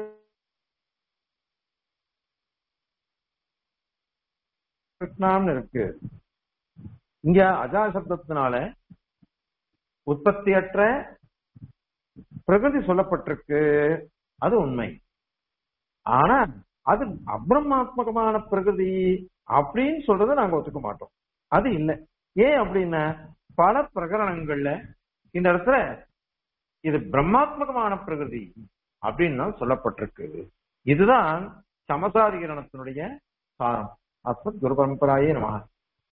[SPEAKER 1] கிருஷ்ணான்னு இருக்கு இங்க அஜா சப்தத்தினால உற்பத்தியற்ற பிரகிருதி சொல்லப்பட்டிருக்கு அது உண்மை ஆனா அது அப்ரமாத்மகமான பிரகிருதி அப்படின்னு சொல்றதை நாங்க ஒத்துக்க மாட்டோம் அது இல்லை ஏன் அப்படின்னா பல பிரகரணங்கள்ல இந்த இடத்துல இது பிரம்மாத்மகமான பிரகிருதி அப்படின்னு தான் சொல்லப்பட்டிருக்கு இதுதான் சமசாதிகரணத்தினுடைய சாரம் அஸ்மத் குரு பரம்பராயே நம